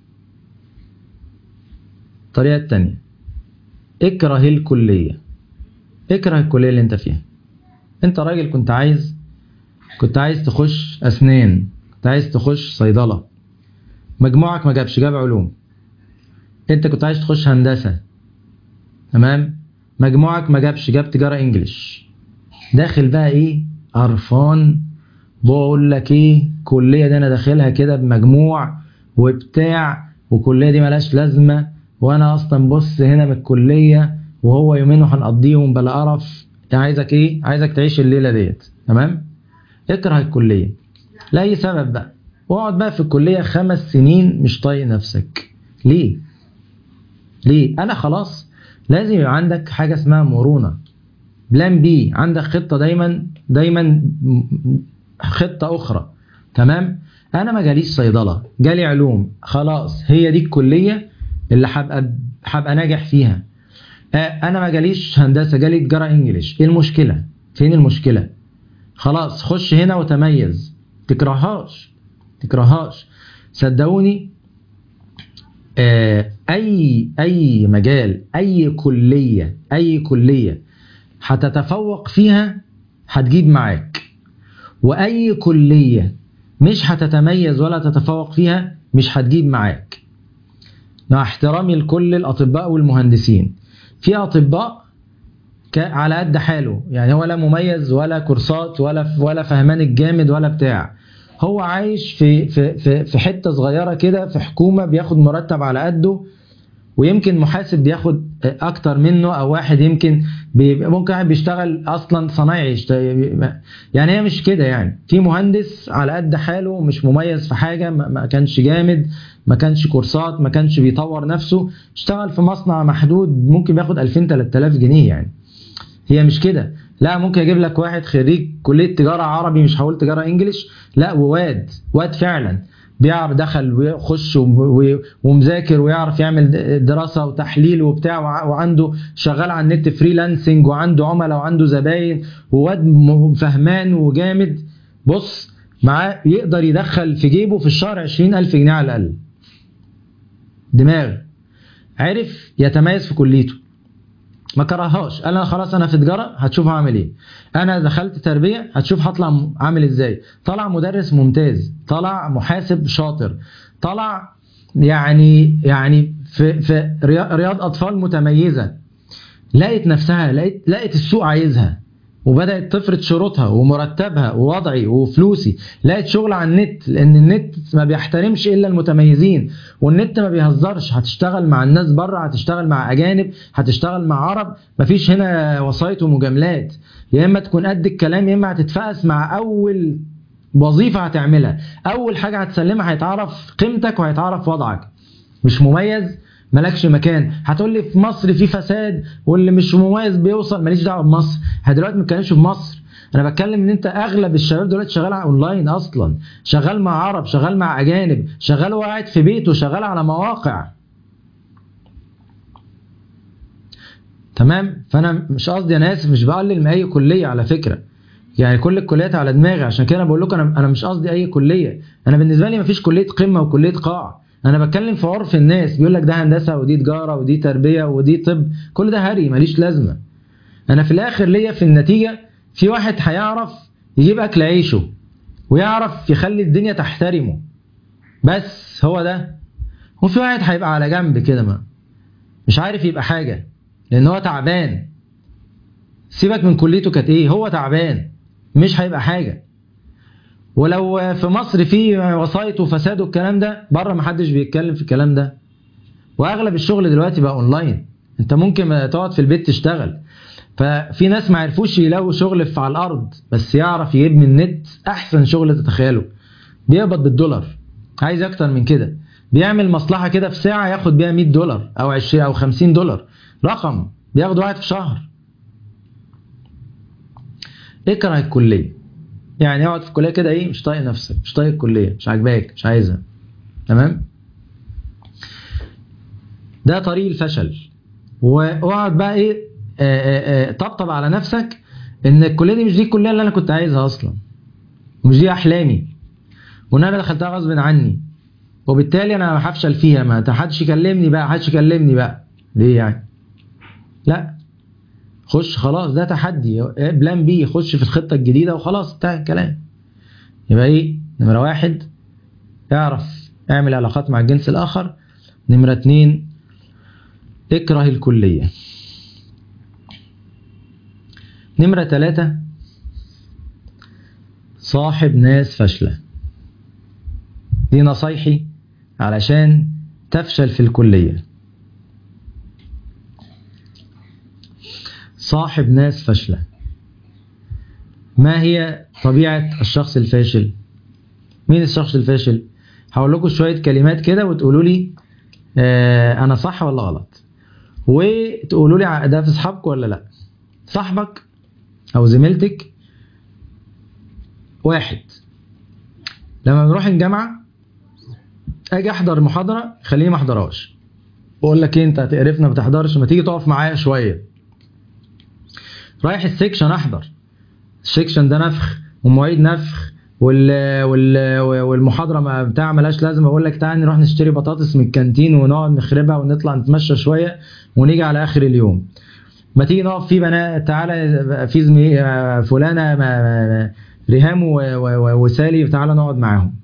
[SPEAKER 1] الطريقة التانية اكره الكلية اكره الكلية اللي انت فيها انت راجل كنت عايز كنت عايز تخش اسنان كنت عايز تخش صيدلة مجموعك ما جابش جاب علوم انت كنت عايز تخش هندسة تمام مجموعك ما جابش جاب تجارة انجليش داخل بقى ايه قرفان بقول لك ايه كلية دي انا داخلها كده بمجموع وبتاع وكلية دي ملاش لازمة وانا اصلا بص هنا من الكليه وهو يومين وهنقضيهم بلا قرف عايزك ايه عايزك تعيش الليله ديت تمام اكره الكليه لاي سبب بقى واقعد بقى في الكليه خمس سنين مش طايق نفسك ليه ليه انا خلاص لازم يبقى عندك حاجه اسمها مرونه بلان بي عندك خطه دايما دايما خطه اخرى تمام انا ما جاليش صيدله جالي علوم خلاص هي دي الكليه اللي هبقى هبقى ناجح فيها انا ما جاليش هندسه جالي تجاره انجليش ايه المشكله فين المشكله خلاص خش هنا وتميز تكرههاش تكرههاش صدقوني آه، اي اي مجال اي كليه اي كليه هتتفوق فيها هتجيب معاك واي كليه مش هتتميز ولا تتفوق فيها مش هتجيب معاك مع احترامي لكل الاطباء والمهندسين في اطباء ك- على قد حاله يعني هو لا مميز ولا كورسات ولا ولا فهمان الجامد ولا بتاع هو عايش في في في في حته صغيره كده في حكومه بياخد مرتب على قده ويمكن محاسب بياخد اكتر منه او واحد يمكن بيبقى ممكن واحد بيشتغل اصلا صنايعي يشت- يعني هي مش كده يعني في مهندس على قد حاله مش مميز في حاجه ما ما كانش جامد ما كانش كورسات ما كانش بيطور نفسه اشتغل في مصنع محدود ممكن بياخد 2000 3000 جنيه يعني هي مش كده لا ممكن اجيب لك واحد خريج كليه تجاره عربي مش هقول تجاره انجليش لا وواد واد فعلا بيعرف دخل ويخش و- و- ومذاكر ويعرف يعمل د- دراسه وتحليل وبتاع وع- وعنده شغال على النت فريلانسنج وعنده عملاء وعنده زباين وواد م- فهمان وجامد بص معاه يقدر يدخل في جيبه في الشهر 20000 جنيه على الاقل دماغ عرف يتميز في كليته ما كرههاش قال انا خلاص انا في تجاره هتشوف هعمل ايه انا دخلت تربيه هتشوف هطلع م- عامل ازاي طلع مدرس ممتاز طلع محاسب شاطر طلع يعني يعني في في ريا- رياض اطفال متميزه لقيت نفسها لقيت لقيت السوق عايزها وبدات تفرض شروطها ومرتبها ووضعي وفلوسي لقيت شغل على النت لان النت ما بيحترمش الا المتميزين والنت ما بيهزرش هتشتغل مع الناس بره هتشتغل مع اجانب هتشتغل مع عرب مفيش هنا وسايط ومجاملات يا اما تكون قد الكلام يا اما هتتفقس مع اول وظيفه هتعملها اول حاجه هتسلمها هيتعرف قيمتك وهيتعرف وضعك مش مميز مالكش مكان هتقول لي في مصر في فساد واللي مش مميز بيوصل ماليش دعوه بمصر احنا دلوقتي ما بنتكلمش في مصر انا بتكلم ان انت اغلب الشباب دلوقتي شغال على اونلاين اصلا شغال مع عرب شغال مع اجانب شغال وهو قاعد في بيته شغال على مواقع تمام فانا مش قصدي انا اسف مش بقلل من اي كليه على فكره يعني كل الكليات على دماغي عشان كده بقول لكم انا انا مش قصدي اي كليه انا بالنسبه لي مفيش كليه قمه وكليه قاع انا بتكلم في عرف الناس بيقول لك ده هندسه ودي تجاره ودي تربيه ودي طب كل ده هري ماليش لازمه انا في الاخر ليا في النتيجه في واحد هيعرف يجيب اكل عيشه ويعرف يخلي الدنيا تحترمه بس هو ده وفي واحد هيبقى على جنب كده ما مش عارف يبقى حاجه لان هو تعبان سيبك من كليته كانت ايه هو تعبان مش هيبقى حاجه ولو في مصر في وسايط وفساد والكلام ده بره محدش بيتكلم في الكلام ده واغلب الشغل دلوقتي بقى اونلاين انت ممكن ما تقعد في البيت تشتغل ففي ناس ما عرفوش يلاقوا شغل في على الارض بس يعرف يجيب من النت احسن شغل تتخيله بيقبض بالدولار عايز اكتر من كده بيعمل مصلحه كده في ساعه ياخد بيها 100 دولار او 20 او 50 دولار رقم بياخد واحد في شهر اكره الكليه يعني اقعد في الكليه كده ايه مش طايق نفسك مش طايق الكليه مش عاجباك مش عايزها تمام ده طريق الفشل واقعد بقى ايه آه، آه، آه، طبطب على نفسك ان الكليه دي مش دي الكليه اللي انا كنت عايزها اصلا مش دي احلامي وان انا دخلتها غصب عني وبالتالي انا هفشل فيها ما حدش يكلمني بقى حدش يكلمني بقى ليه يعني لا خش خلاص ده تحدي بلان بي خش في الخطه الجديده وخلاص انتهى الكلام يبقى ايه نمره واحد اعرف اعمل علاقات مع الجنس الاخر نمره اتنين اكره الكليه نمره تلاتة صاحب ناس فاشله دي نصايحي علشان تفشل في الكليه صاحب ناس فاشلة ما هي طبيعة الشخص الفاشل مين الشخص الفاشل هقول لكم شوية كلمات كده وتقولوا لي آه أنا صح ولا غلط وتقولوا لي ده في أصحابك ولا لأ صاحبك أو زميلتك واحد لما بنروح الجامعة أجي أحضر محاضرة خليني ما أحضرهاش بقول لك إيه أنت هتقرفنا ما تحضرش ما تيجي تقف معايا شوية رايح السكشن احضر السكشن ده نفخ ومواعيد نفخ وال... وال... والمحاضره ما بتاع ملهاش لازمه بقول لك تعالى نروح نشتري بطاطس من الكانتين ونقعد نخربها ونطلع نتمشى شويه ونيجي على اخر اليوم ما تيجي نقف في بنات تعالى في زمي فلانه ما... ريهام و... و... وسالي تعالى نقعد معاهم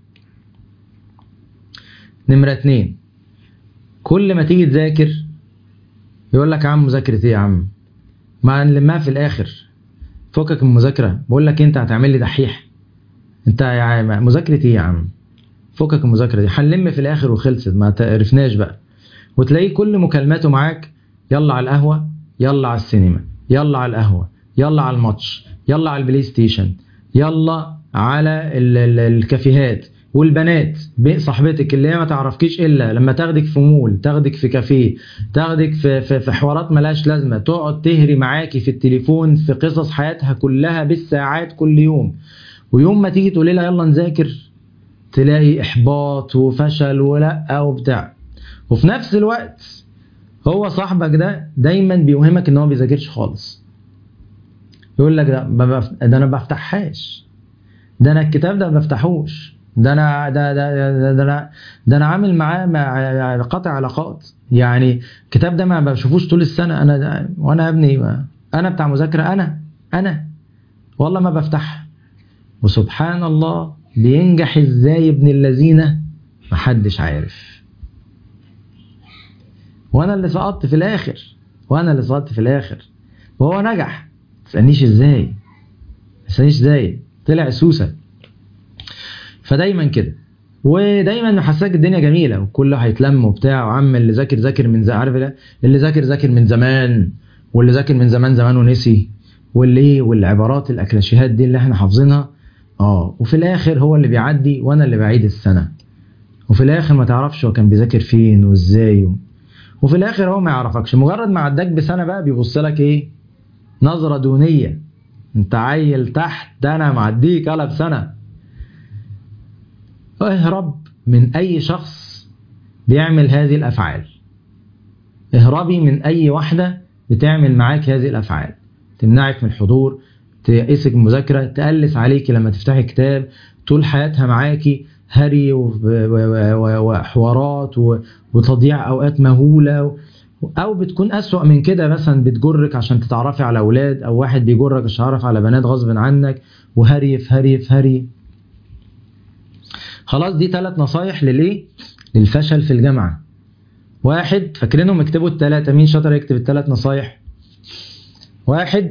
[SPEAKER 1] نمره اتنين كل ما تيجي تذاكر يقول لك يا عم مذاكره ايه يا عم ما نلمها في الاخر فكك من المذاكره بقول لك انت هتعمل لي دحيح انت يا عم مذاكره ايه يا عم فكك من المذاكره دي هنلم في الاخر وخلصت ما تعرفناش بقى وتلاقيه كل مكالماته معاك يلا على القهوه يلا على السينما يلا على القهوه يلا على الماتش يلا على البلاي ستيشن يلا على الكافيهات والبنات صاحبتك اللي هي ما تعرفكيش الا لما تاخدك في مول تاخدك في كافيه تاخدك في, في, في حوارات ملهاش لازمه تقعد تهري معاكي في التليفون في قصص حياتها كلها بالساعات كل يوم ويوم ما تيجي تقولي لها يلا نذاكر تلاقي احباط وفشل ولا وبتاع وفي نفس الوقت هو صاحبك ده دايما بيوهمك ان هو بيذاكرش خالص يقول لك ده ده انا ما بفتحهاش ده انا الكتاب ده ما بفتحوش ده انا ده ده ده, ده انا ده انا عامل معاه مع قطع علاقات يعني الكتاب ده ما بشوفوش طول السنه انا ده وانا يا ابني ما انا بتاع مذاكره انا انا والله ما بفتحها وسبحان الله بينجح ازاي ابن الذين محدش عارف وانا اللي سقطت في الاخر وانا اللي سقطت في الاخر وهو نجح ما تسالنيش ازاي ما تسالنيش ازاي طلع سوسه فدايما كده ودايما محسسك الدنيا جميله وكله هيتلم وبتاع وعم اللي ذاكر ذاكر من زمان عارف ده اللي ذاكر ذاكر من زمان واللي ذاكر من زمان زمان ونسي واللي ايه والعبارات الاكلاشيهات دي اللي احنا حافظينها اه وفي الاخر هو اللي بيعدي وانا اللي بعيد السنه وفي الاخر ما تعرفش هو كان بيذاكر فين وازاي و... وفي الاخر هو ما يعرفكش مجرد ما عداك بسنه بقى بيبص لك ايه نظره دونيه انت عيل تحت ده انا معديك قلب سنه اهرب من اي شخص بيعمل هذه الافعال اهربي من اي واحده بتعمل معاك هذه الافعال تمنعك من الحضور تيأسك من المذاكره تقلس عليكي لما تفتحي كتاب طول حياتها معاكي هري وحوارات وتضييع اوقات مهوله او بتكون اسوأ من كده مثلا بتجرك عشان تتعرفي على اولاد او واحد بيجرك عشان تعرف على بنات غصب عنك وهري في هري في هري خلاص دي ثلاث نصايح لليه للفشل في الجامعه واحد فاكرينهم اكتبوا الثلاثه مين شاطر يكتب الثلاث نصايح واحد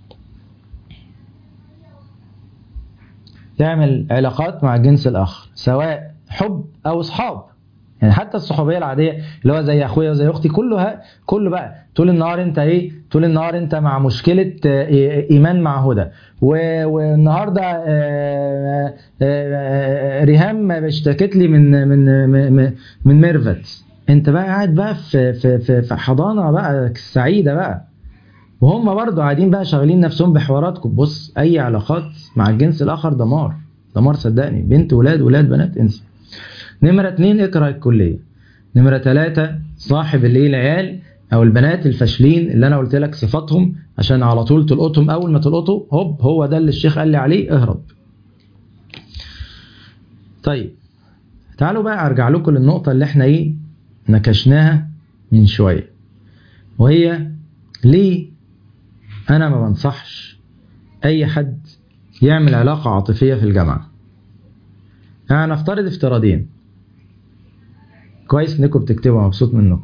[SPEAKER 1] تعمل علاقات مع الجنس الاخر سواء حب او اصحاب يعني حتى الصحوبيه العاديه اللي هو زي اخويا وزي اختي كله ها كله بقى طول النهار انت ايه طول النهار انت مع مشكله ايمان مع هدى والنهارده ريهام اشتكت لي من من من, من ميرفت انت بقى قاعد بقى في في في, في حضانه بقى سعيده بقى وهم برضه قاعدين بقى شغالين نفسهم بحواراتكم بص اي علاقات مع الجنس الاخر دمار دمار صدقني بنت ولاد ولاد بنات انسى نمرة اتنين اكره الكلية نمرة تلاتة صاحب اللي العيال او البنات الفاشلين اللي انا قلت لك صفاتهم عشان على طول تلقطهم اول ما تلقطه هوب هو ده اللي الشيخ قال لي عليه اهرب طيب تعالوا بقى ارجع لكم للنقطة اللي احنا ايه نكشناها من شوية وهي ليه انا ما بنصحش اي حد يعمل علاقة عاطفية في الجامعة يعني نفترض افتراضين كويس انكم بتكتبوا مبسوط منكم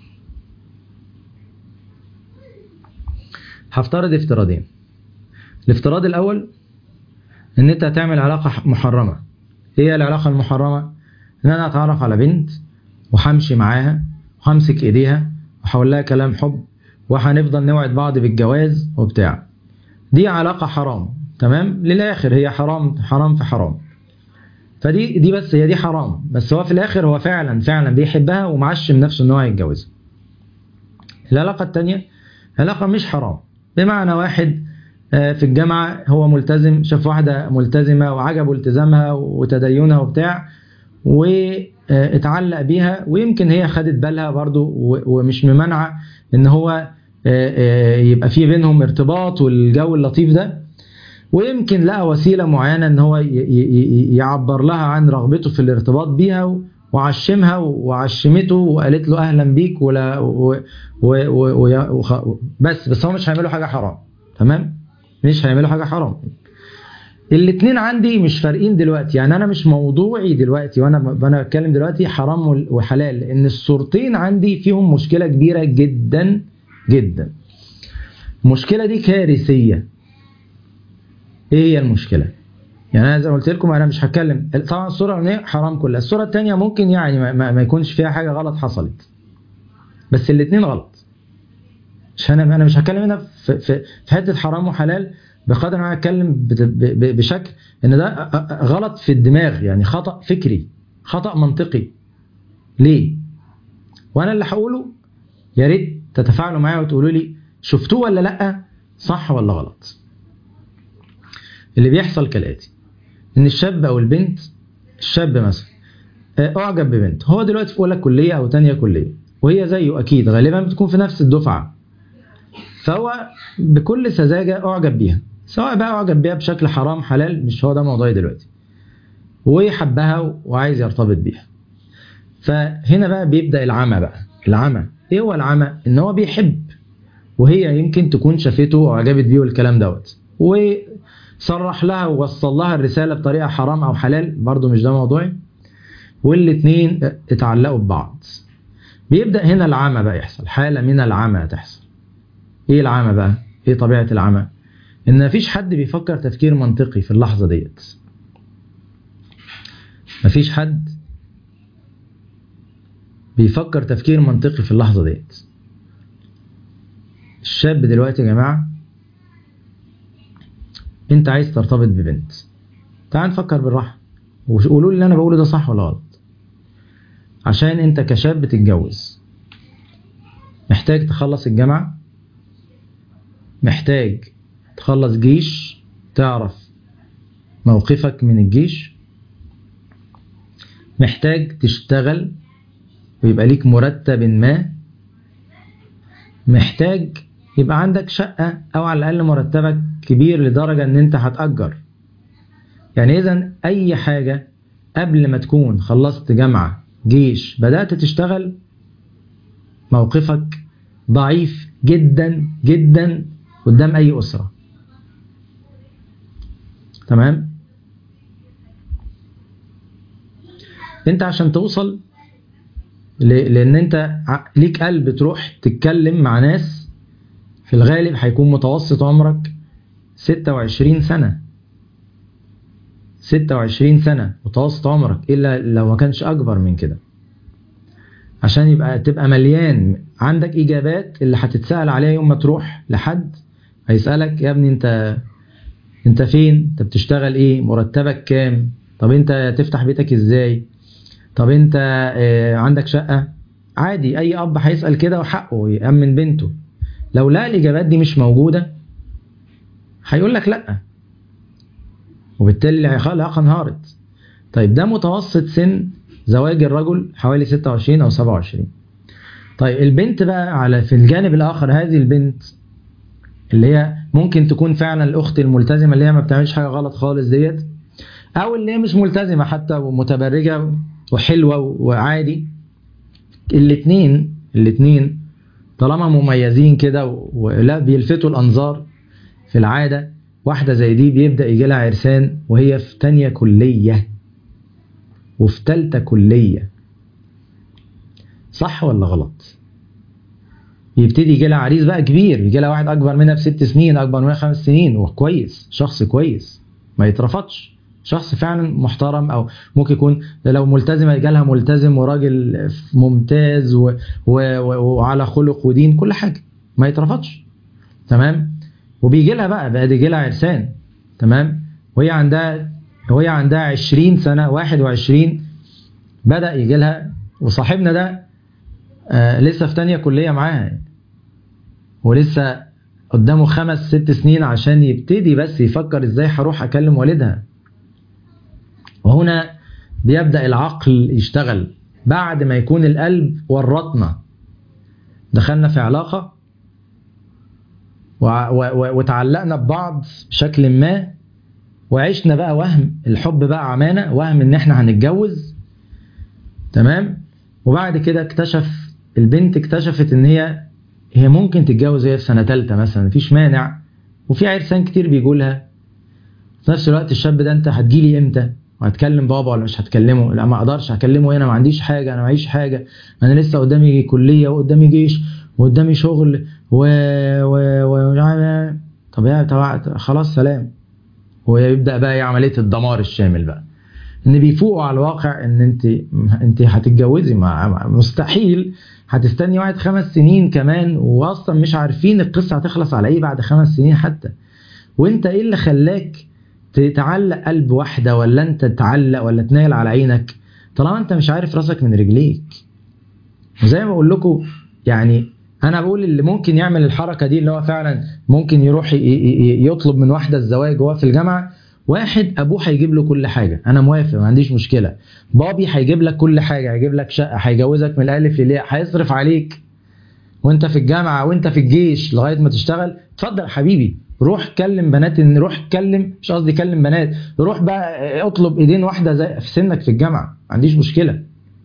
[SPEAKER 1] هفترض افتراضين الافتراض الاول ان انت هتعمل علاقة محرمة ايه العلاقة المحرمة ان انا اتعرف على بنت وهمشي معاها وهمسك ايديها وهقول لها كلام حب وهنفضل نوعد بعض بالجواز وبتاع دي علاقة حرام تمام للاخر هي حرام حرام في حرام فدي دي بس هي دي حرام بس هو في الاخر هو فعلا فعلا بيحبها ومعشم نفسه ان هو هيتجوزها العلاقة التانية علاقة مش حرام بمعنى واحد في الجامعة هو ملتزم شاف واحدة ملتزمة وعجبه التزامها وتدينها وبتاع واتعلق بيها ويمكن هي خدت بالها برضو ومش ممانعة ان هو يبقى في بينهم ارتباط والجو اللطيف ده ويمكن لقى وسيله معينه ان هو ي- ي- ي- يعبر لها عن رغبته في الارتباط بيها و- وعشمها وعشمته وقالت له اهلا بيك ولا و و و و وخ- بس بس هو مش هيعملوا حاجه حرام تمام مش هيعملوا حاجه حرام الاتنين عندي مش فارقين دلوقتي يعني انا مش موضوعي دلوقتي وانا وانا بتكلم دلوقتي حرام وال- وحلال لان الصورتين عندي فيهم مشكله كبيره جدا جدا المشكله دي كارثيه ايه هي المشكله يعني انا زي ما قلت لكم انا مش هتكلم طبعا الصوره الاولانيه حرام كلها الصوره الثانيه ممكن يعني ما, ما, ما يكونش فيها حاجه غلط حصلت بس الاثنين غلط مش انا انا مش هتكلم هنا في, في, في حته حرام وحلال بقدر ما انا هتكلم بت- ب- ب- بشكل ان ده أ- أ- غلط في الدماغ يعني خطا فكري خطا منطقي ليه وانا اللي هقوله يا ريت تتفاعلوا معايا وتقولوا لي شفتوه ولا لا صح ولا غلط اللي بيحصل كالاتي ان الشاب او البنت الشاب مثلا آه، اعجب ببنت هو دلوقتي في اولى كليه او تانية كليه وهي زيه اكيد غالبا بتكون في نفس الدفعه فهو بكل سذاجه اعجب بيها سواء بقى اعجب بيها بشكل حرام حلال مش هو ده موضوعي دلوقتي ويحبها وعايز يرتبط بيها فهنا بقى بيبدا العمى بقى العمى ايه هو العمى ان هو بيحب وهي يمكن تكون شافته واعجبت بيه والكلام دوت وصرح لها ووصل لها الرساله بطريقه حرام او حلال برضو مش ده موضوعي والاتنين اتعلقوا ببعض بيبدا هنا العمى بقى يحصل حاله من العمى تحصل ايه العمى بقى ايه طبيعه العمى ان مفيش حد بيفكر تفكير منطقي في اللحظه ديت مفيش حد بيفكر تفكير منطقي في اللحظه ديت الشاب دلوقتي يا جماعه انت عايز ترتبط ببنت تعال نفكر بالراحه وقولوا لي اللي انا بقوله ده صح ولا غلط عشان انت كشاب بتتجوز محتاج تخلص الجامعه محتاج تخلص جيش تعرف موقفك من الجيش محتاج تشتغل ويبقى ليك مرتب ما محتاج يبقى عندك شقة أو على الأقل مرتبك كبير لدرجة إن أنت هتأجر يعني إذا أي حاجة قبل ما تكون خلصت جامعة جيش بدأت تشتغل موقفك ضعيف جدا جدا قدام أي أسرة تمام انت عشان توصل ل- لان انت ع- ليك قلب تروح تتكلم مع ناس في الغالب هيكون متوسط عمرك 26 سنة 26 سنة متوسط عمرك إلا لو ما كانش أكبر من كده عشان يبقى تبقى مليان عندك إجابات اللي هتتسأل عليها يوم ما تروح لحد هيسألك يا ابني أنت أنت فين؟ أنت بتشتغل إيه؟ مرتبك كام؟ طب أنت تفتح بيتك إزاي؟ طب أنت آه، عندك شقة؟ عادي أي أب هيسأل كده وحقه يأمن بنته لو لقى الإجابات دي مش موجودة هيقول لك لأ وبالتالي العلاقة انهارت طيب ده متوسط سن زواج الرجل حوالي 26 أو 27 طيب البنت بقى على في الجانب الآخر هذه البنت اللي هي ممكن تكون فعلا الأخت الملتزمة اللي هي ما بتعملش حاجة غلط خالص ديت أو اللي هي مش ملتزمة حتى ومتبرجة وحلوة وعادي الاتنين الاتنين طالما مميزين كده و- ولا بيلفتوا الانظار في العاده واحده زي دي بيبدا يجي لها عرسان وهي في تانية كليه وفي تالتة كليه صح ولا غلط يبتدي يجي لها عريس بقى كبير يجي لها واحد اكبر منها بست سنين اكبر منها خمس سنين وكويس شخص كويس ما يترفضش شخص فعلا محترم او ممكن يكون لو ملتزمه يجي لها ملتزم وراجل ممتاز و... و... و... وعلى خلق ودين كل حاجه ما يترفضش تمام وبيجي لها بقى بقى يجي لها عرسان تمام وهي عندها وهي عندها 20 سنه 21 بدا يجي لها وصاحبنا ده آه لسه في تانية كليه معاها ولسه قدامه خمس ست سنين عشان يبتدي بس يفكر ازاي هروح اكلم والدها وهنا بيبدأ العقل يشتغل بعد ما يكون القلب ورطنا دخلنا في علاقة وع- و- و- وتعلقنا ببعض بشكل ما وعشنا بقى وهم الحب بقى عمانا وهم ان احنا هنتجوز تمام وبعد كده اكتشف البنت اكتشفت ان هي هي ممكن تتجوز هي في سنه ثالثه مثلا مفيش مانع وفي عرسان كتير بيجوا لها في نفس الوقت الشاب ده انت هتجيلي امتى وهتكلم بابا ولا مش هتكلمه لا ما اقدرش هكلمه هنا ما عنديش حاجه انا معيش حاجه انا لسه قدامي كليه وقدامي جيش وقدامي شغل و, و... و... طب يا طب خلاص سلام ويبدا بقى ايه عمليه الدمار الشامل بقى ان بيفوقوا على الواقع ان انت انت هتتجوزي مع مستحيل هتستني واحد خمس سنين كمان واصلا مش عارفين القصه هتخلص على ايه بعد خمس سنين حتى وانت ايه اللي خلاك تعلق قلب واحده ولا انت تعلق ولا تنايل على عينك طالما انت مش عارف راسك من رجليك وزي ما بقول لكم يعني انا بقول اللي ممكن يعمل الحركه دي اللي هو فعلا ممكن يروح يطلب من واحده الزواج وهو في الجامعه واحد ابوه هيجيب له كل حاجه انا موافق ما عنديش مشكله بابي هيجيب لك كل حاجه هيجيب لك شقه هيجوزك من الالف للياء هيصرف عليك وانت في الجامعه وانت في الجيش لغايه ما تشتغل اتفضل يا حبيبي روح كلم بنات ان روح اتكلم مش قصدي كلم بنات روح بقى اطلب ايدين واحده زي في سنك في الجامعه ما عنديش مشكله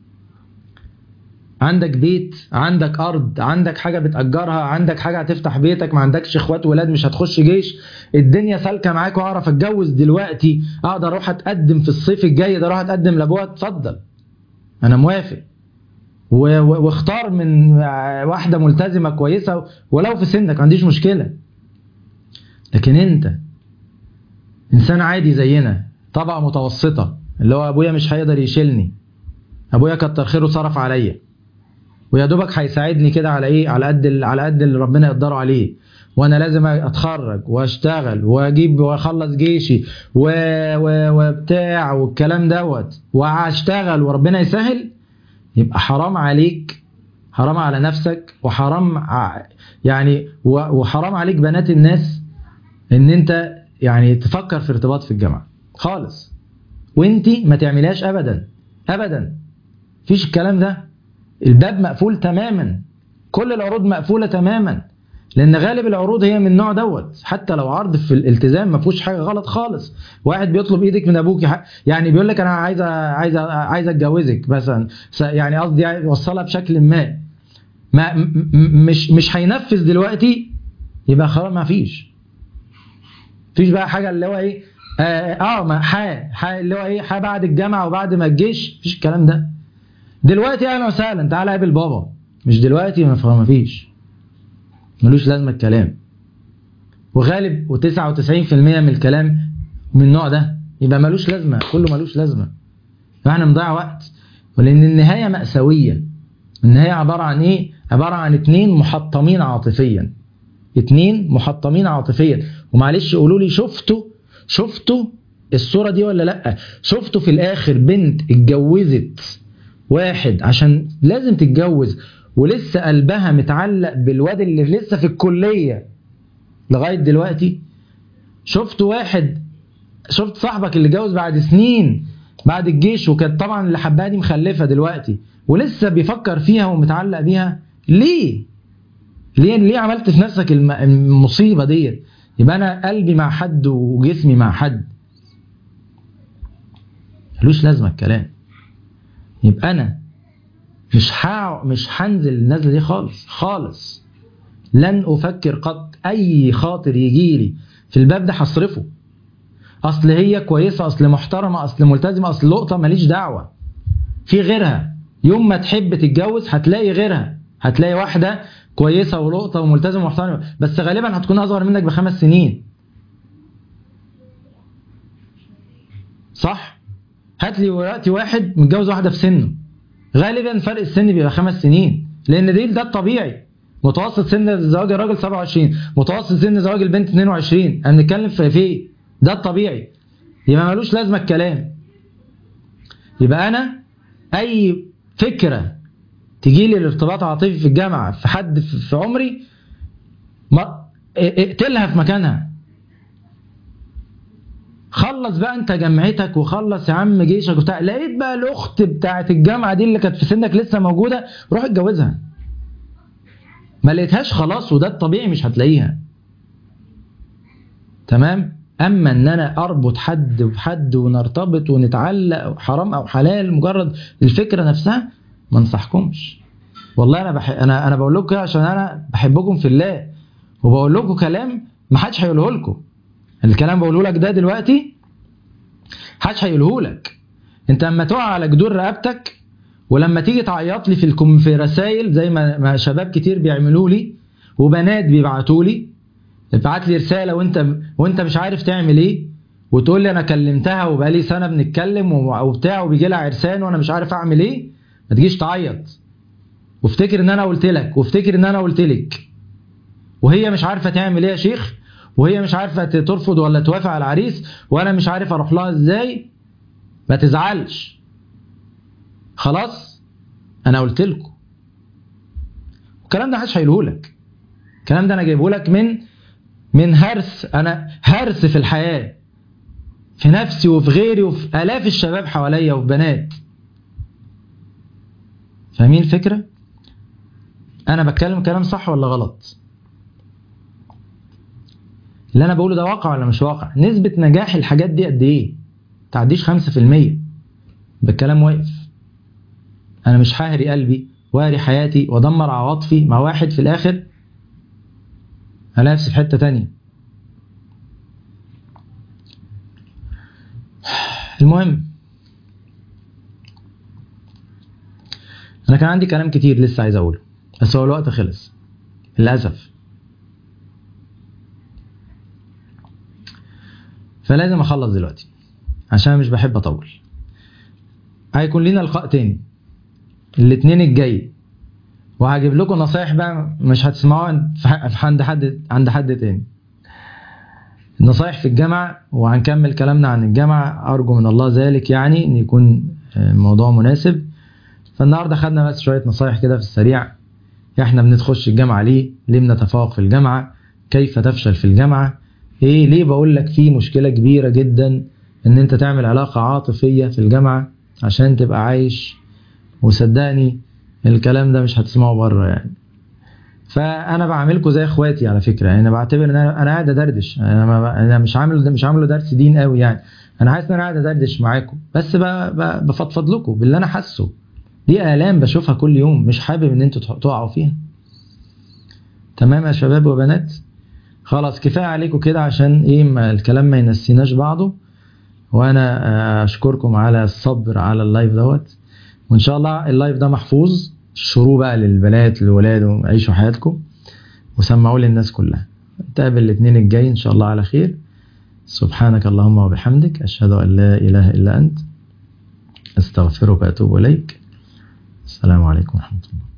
[SPEAKER 1] عندك بيت عندك ارض عندك حاجه بتاجرها عندك حاجه هتفتح بيتك ما عندكش اخوات ولاد مش هتخش جيش الدنيا سالكه معاك واعرف اتجوز دلوقتي اقدر اروح اتقدم في الصيف الجاي ده اروح اتقدم لابوها اتفضل انا موافق واختار من واحده ملتزمه كويسه ولو في سنك ما عنديش مشكله لكن انت انسان عادي زينا طبقه متوسطه اللي هو ابويا مش هيقدر يشيلني ابويا كتر خيره صرف عليا ويا دوبك هيساعدني كده على ايه على قد على قد اللي ربنا يقدره عليه وانا لازم اتخرج واشتغل واجيب واخلص جيشي و... و... وبتاع والكلام دوت وهشتغل وربنا يسهل يبقى حرام عليك حرام على نفسك وحرام ع... يعني و... وحرام عليك بنات الناس ان انت يعني تفكر في ارتباط في الجامعه خالص وانت ما تعملهاش ابدا ابدا مفيش الكلام ده الباب مقفول تماما كل العروض مقفوله تماما لان غالب العروض هي من النوع دوت حتى لو عرض في الالتزام ما فيهوش حاجه غلط خالص واحد بيطلب ايدك من ابوك يعني بيقول لك انا عايز عايز عايز اتجوزك مثلا يعني قصدي يوصلها بشكل ما ما مش مش هينفذ دلوقتي يبقى خلاص ما فيش فيش بقى حاجه اللي هو ايه اه, آه ما ح ح اللي هو ايه ح بعد الجامعه وبعد ما الجيش مفيش الكلام ده دلوقتي اهلا وسهلا تعالى قابل بابا مش دلوقتي ما فيش ملوش لازمه الكلام وغالب و99% من الكلام من النوع ده يبقى ملوش لازمه كله ملوش لازمه فاحنا بنضيع وقت ولان النهايه ماساويه النهايه عباره عن ايه عباره عن اتنين محطمين عاطفيا اتنين محطمين عاطفيا ومعلش قولوا لي شفتوا شفتوا الصوره دي ولا لا شفتوا في الاخر بنت اتجوزت واحد عشان لازم تتجوز ولسه قلبها متعلق بالواد اللي لسه في الكلية لغاية دلوقتي شفت واحد شفت صاحبك اللي جوز بعد سنين بعد الجيش وكانت طبعا اللي حبها دي مخلفة دلوقتي ولسه بيفكر فيها ومتعلق بيها ليه؟ ليه ليه عملت في نفسك المصيبة ديت؟ يبقى أنا قلبي مع حد وجسمي مع حد ملوش لازمة الكلام يبقى انا مش ها مش هنزل النزله دي خالص خالص لن افكر قط اي خاطر يجي لي في الباب ده هصرفه اصل هي كويسه اصل محترمه اصل ملتزمه اصل لقطه ماليش دعوه في غيرها يوم ما تحب تتجوز هتلاقي غيرها هتلاقي واحده كويسه ولقطه وملتزمه ومحترمه بس غالبا هتكون اصغر منك بخمس سنين صح هات لي دلوقتي واحد متجوز واحده في سنه غالبا فرق السن بيبقى خمس سنين لان دي ده الطبيعي متوسط سن زواج الراجل 27 متوسط سن زواج البنت 22 انا بنتكلم في في ده الطبيعي يبقى ملوش لازمه الكلام يبقى انا اي فكره تجي لي الارتباط عاطفي في الجامعه في حد في عمري ما اقتلها في مكانها خلص بقى انت جامعتك وخلص يا عم جيشك وبتاع لقيت بقى الاخت بتاعت الجامعه دي اللي كانت في سنك لسه موجوده روح اتجوزها ما لقيتهاش خلاص وده الطبيعي مش هتلاقيها تمام اما ان انا اربط حد بحد ونرتبط ونتعلق حرام او حلال مجرد الفكره نفسها ما انصحكمش والله انا بح... انا انا بقول لكم كده عشان انا بحبكم في الله وبقول لكم كلام ما حدش هيقوله لكم الكلام بقوله لك ده دلوقتي حدش هيقوله لك انت لما تقع على جدور رقبتك ولما تيجي تعيط لي في الكم في رسائل زي ما ما شباب كتير بيعملوا لي وبنات بيبعتوا لي ابعت لي رساله وانت وانت مش عارف تعمل ايه وتقول لي انا كلمتها وبقالي سنه بنتكلم وبتاع وبيجي لها عرسان وانا مش عارف اعمل ايه ما تجيش تعيط وافتكر ان انا قلت لك وافتكر ان انا قلت لك وهي مش عارفه تعمل ايه يا شيخ وهي مش عارفه ترفض ولا توافق على العريس وانا مش عارف اروح لها ازاي ما تزعلش خلاص انا قلت لكم الكلام ده محدش هيقوله لك الكلام ده انا جايبه لك من من هرس انا هرس في الحياه في نفسي وفي غيري وفي الاف الشباب حواليا وفي بنات فاهمين الفكره انا بتكلم كلام صح ولا غلط اللي انا بقوله ده واقع ولا مش واقع نسبه نجاح الحاجات دي قد ايه تعديش 5% بالكلام واقف انا مش ههري قلبي واري حياتي وادمر عواطفي مع واحد في الاخر الاقي نفسي في حته تانية المهم انا كان عندي كلام كتير لسه عايز اقوله بس هو الوقت خلص للاسف فلازم اخلص دلوقتي عشان مش بحب اطول هيكون لينا لقاء تاني الاثنين الجاي وهجيب لكم نصايح بقى مش هتسمعوها عند حد عند حد تاني نصايح في الجامعة وهنكمل كلامنا عن الجامعة أرجو من الله ذلك يعني إن يكون الموضوع مناسب فالنهاردة خدنا بس شوية نصايح كده في السريع إحنا بنتخش الجامعة ليه ليه بنتفوق في الجامعة كيف تفشل في الجامعة إيه ليه بقول لك في مشكلة كبيرة جدا إن أنت تعمل علاقة عاطفية في الجامعة عشان تبقى عايش وصدقني الكلام ده مش هتسمعه بره يعني فانا بعملكم زي اخواتي على فكره يعني انا بعتبر ان انا انا قاعد ادردش انا ما انا مش عامل مش عامله درس دين قوي يعني انا حاسس ان انا قاعد ادردش معاكم بس بفضفض لكم باللي انا حاسه دي الام بشوفها كل يوم مش حابب ان انتوا تقعوا فيها تمام يا شباب وبنات خلاص كفايه عليكم كده عشان ايه ما الكلام ما ينسيناش بعضه وانا اشكركم على الصبر على اللايف دوت وان شاء الله اللايف ده محفوظ شروه بقى للبنات للولاد وعيشوا حياتكم وسمعوه للناس كلها نتقابل الاثنين الجاي ان شاء الله على خير سبحانك اللهم وبحمدك اشهد ان لا اله الا انت استغفرك واتوب اليك السلام عليكم ورحمه الله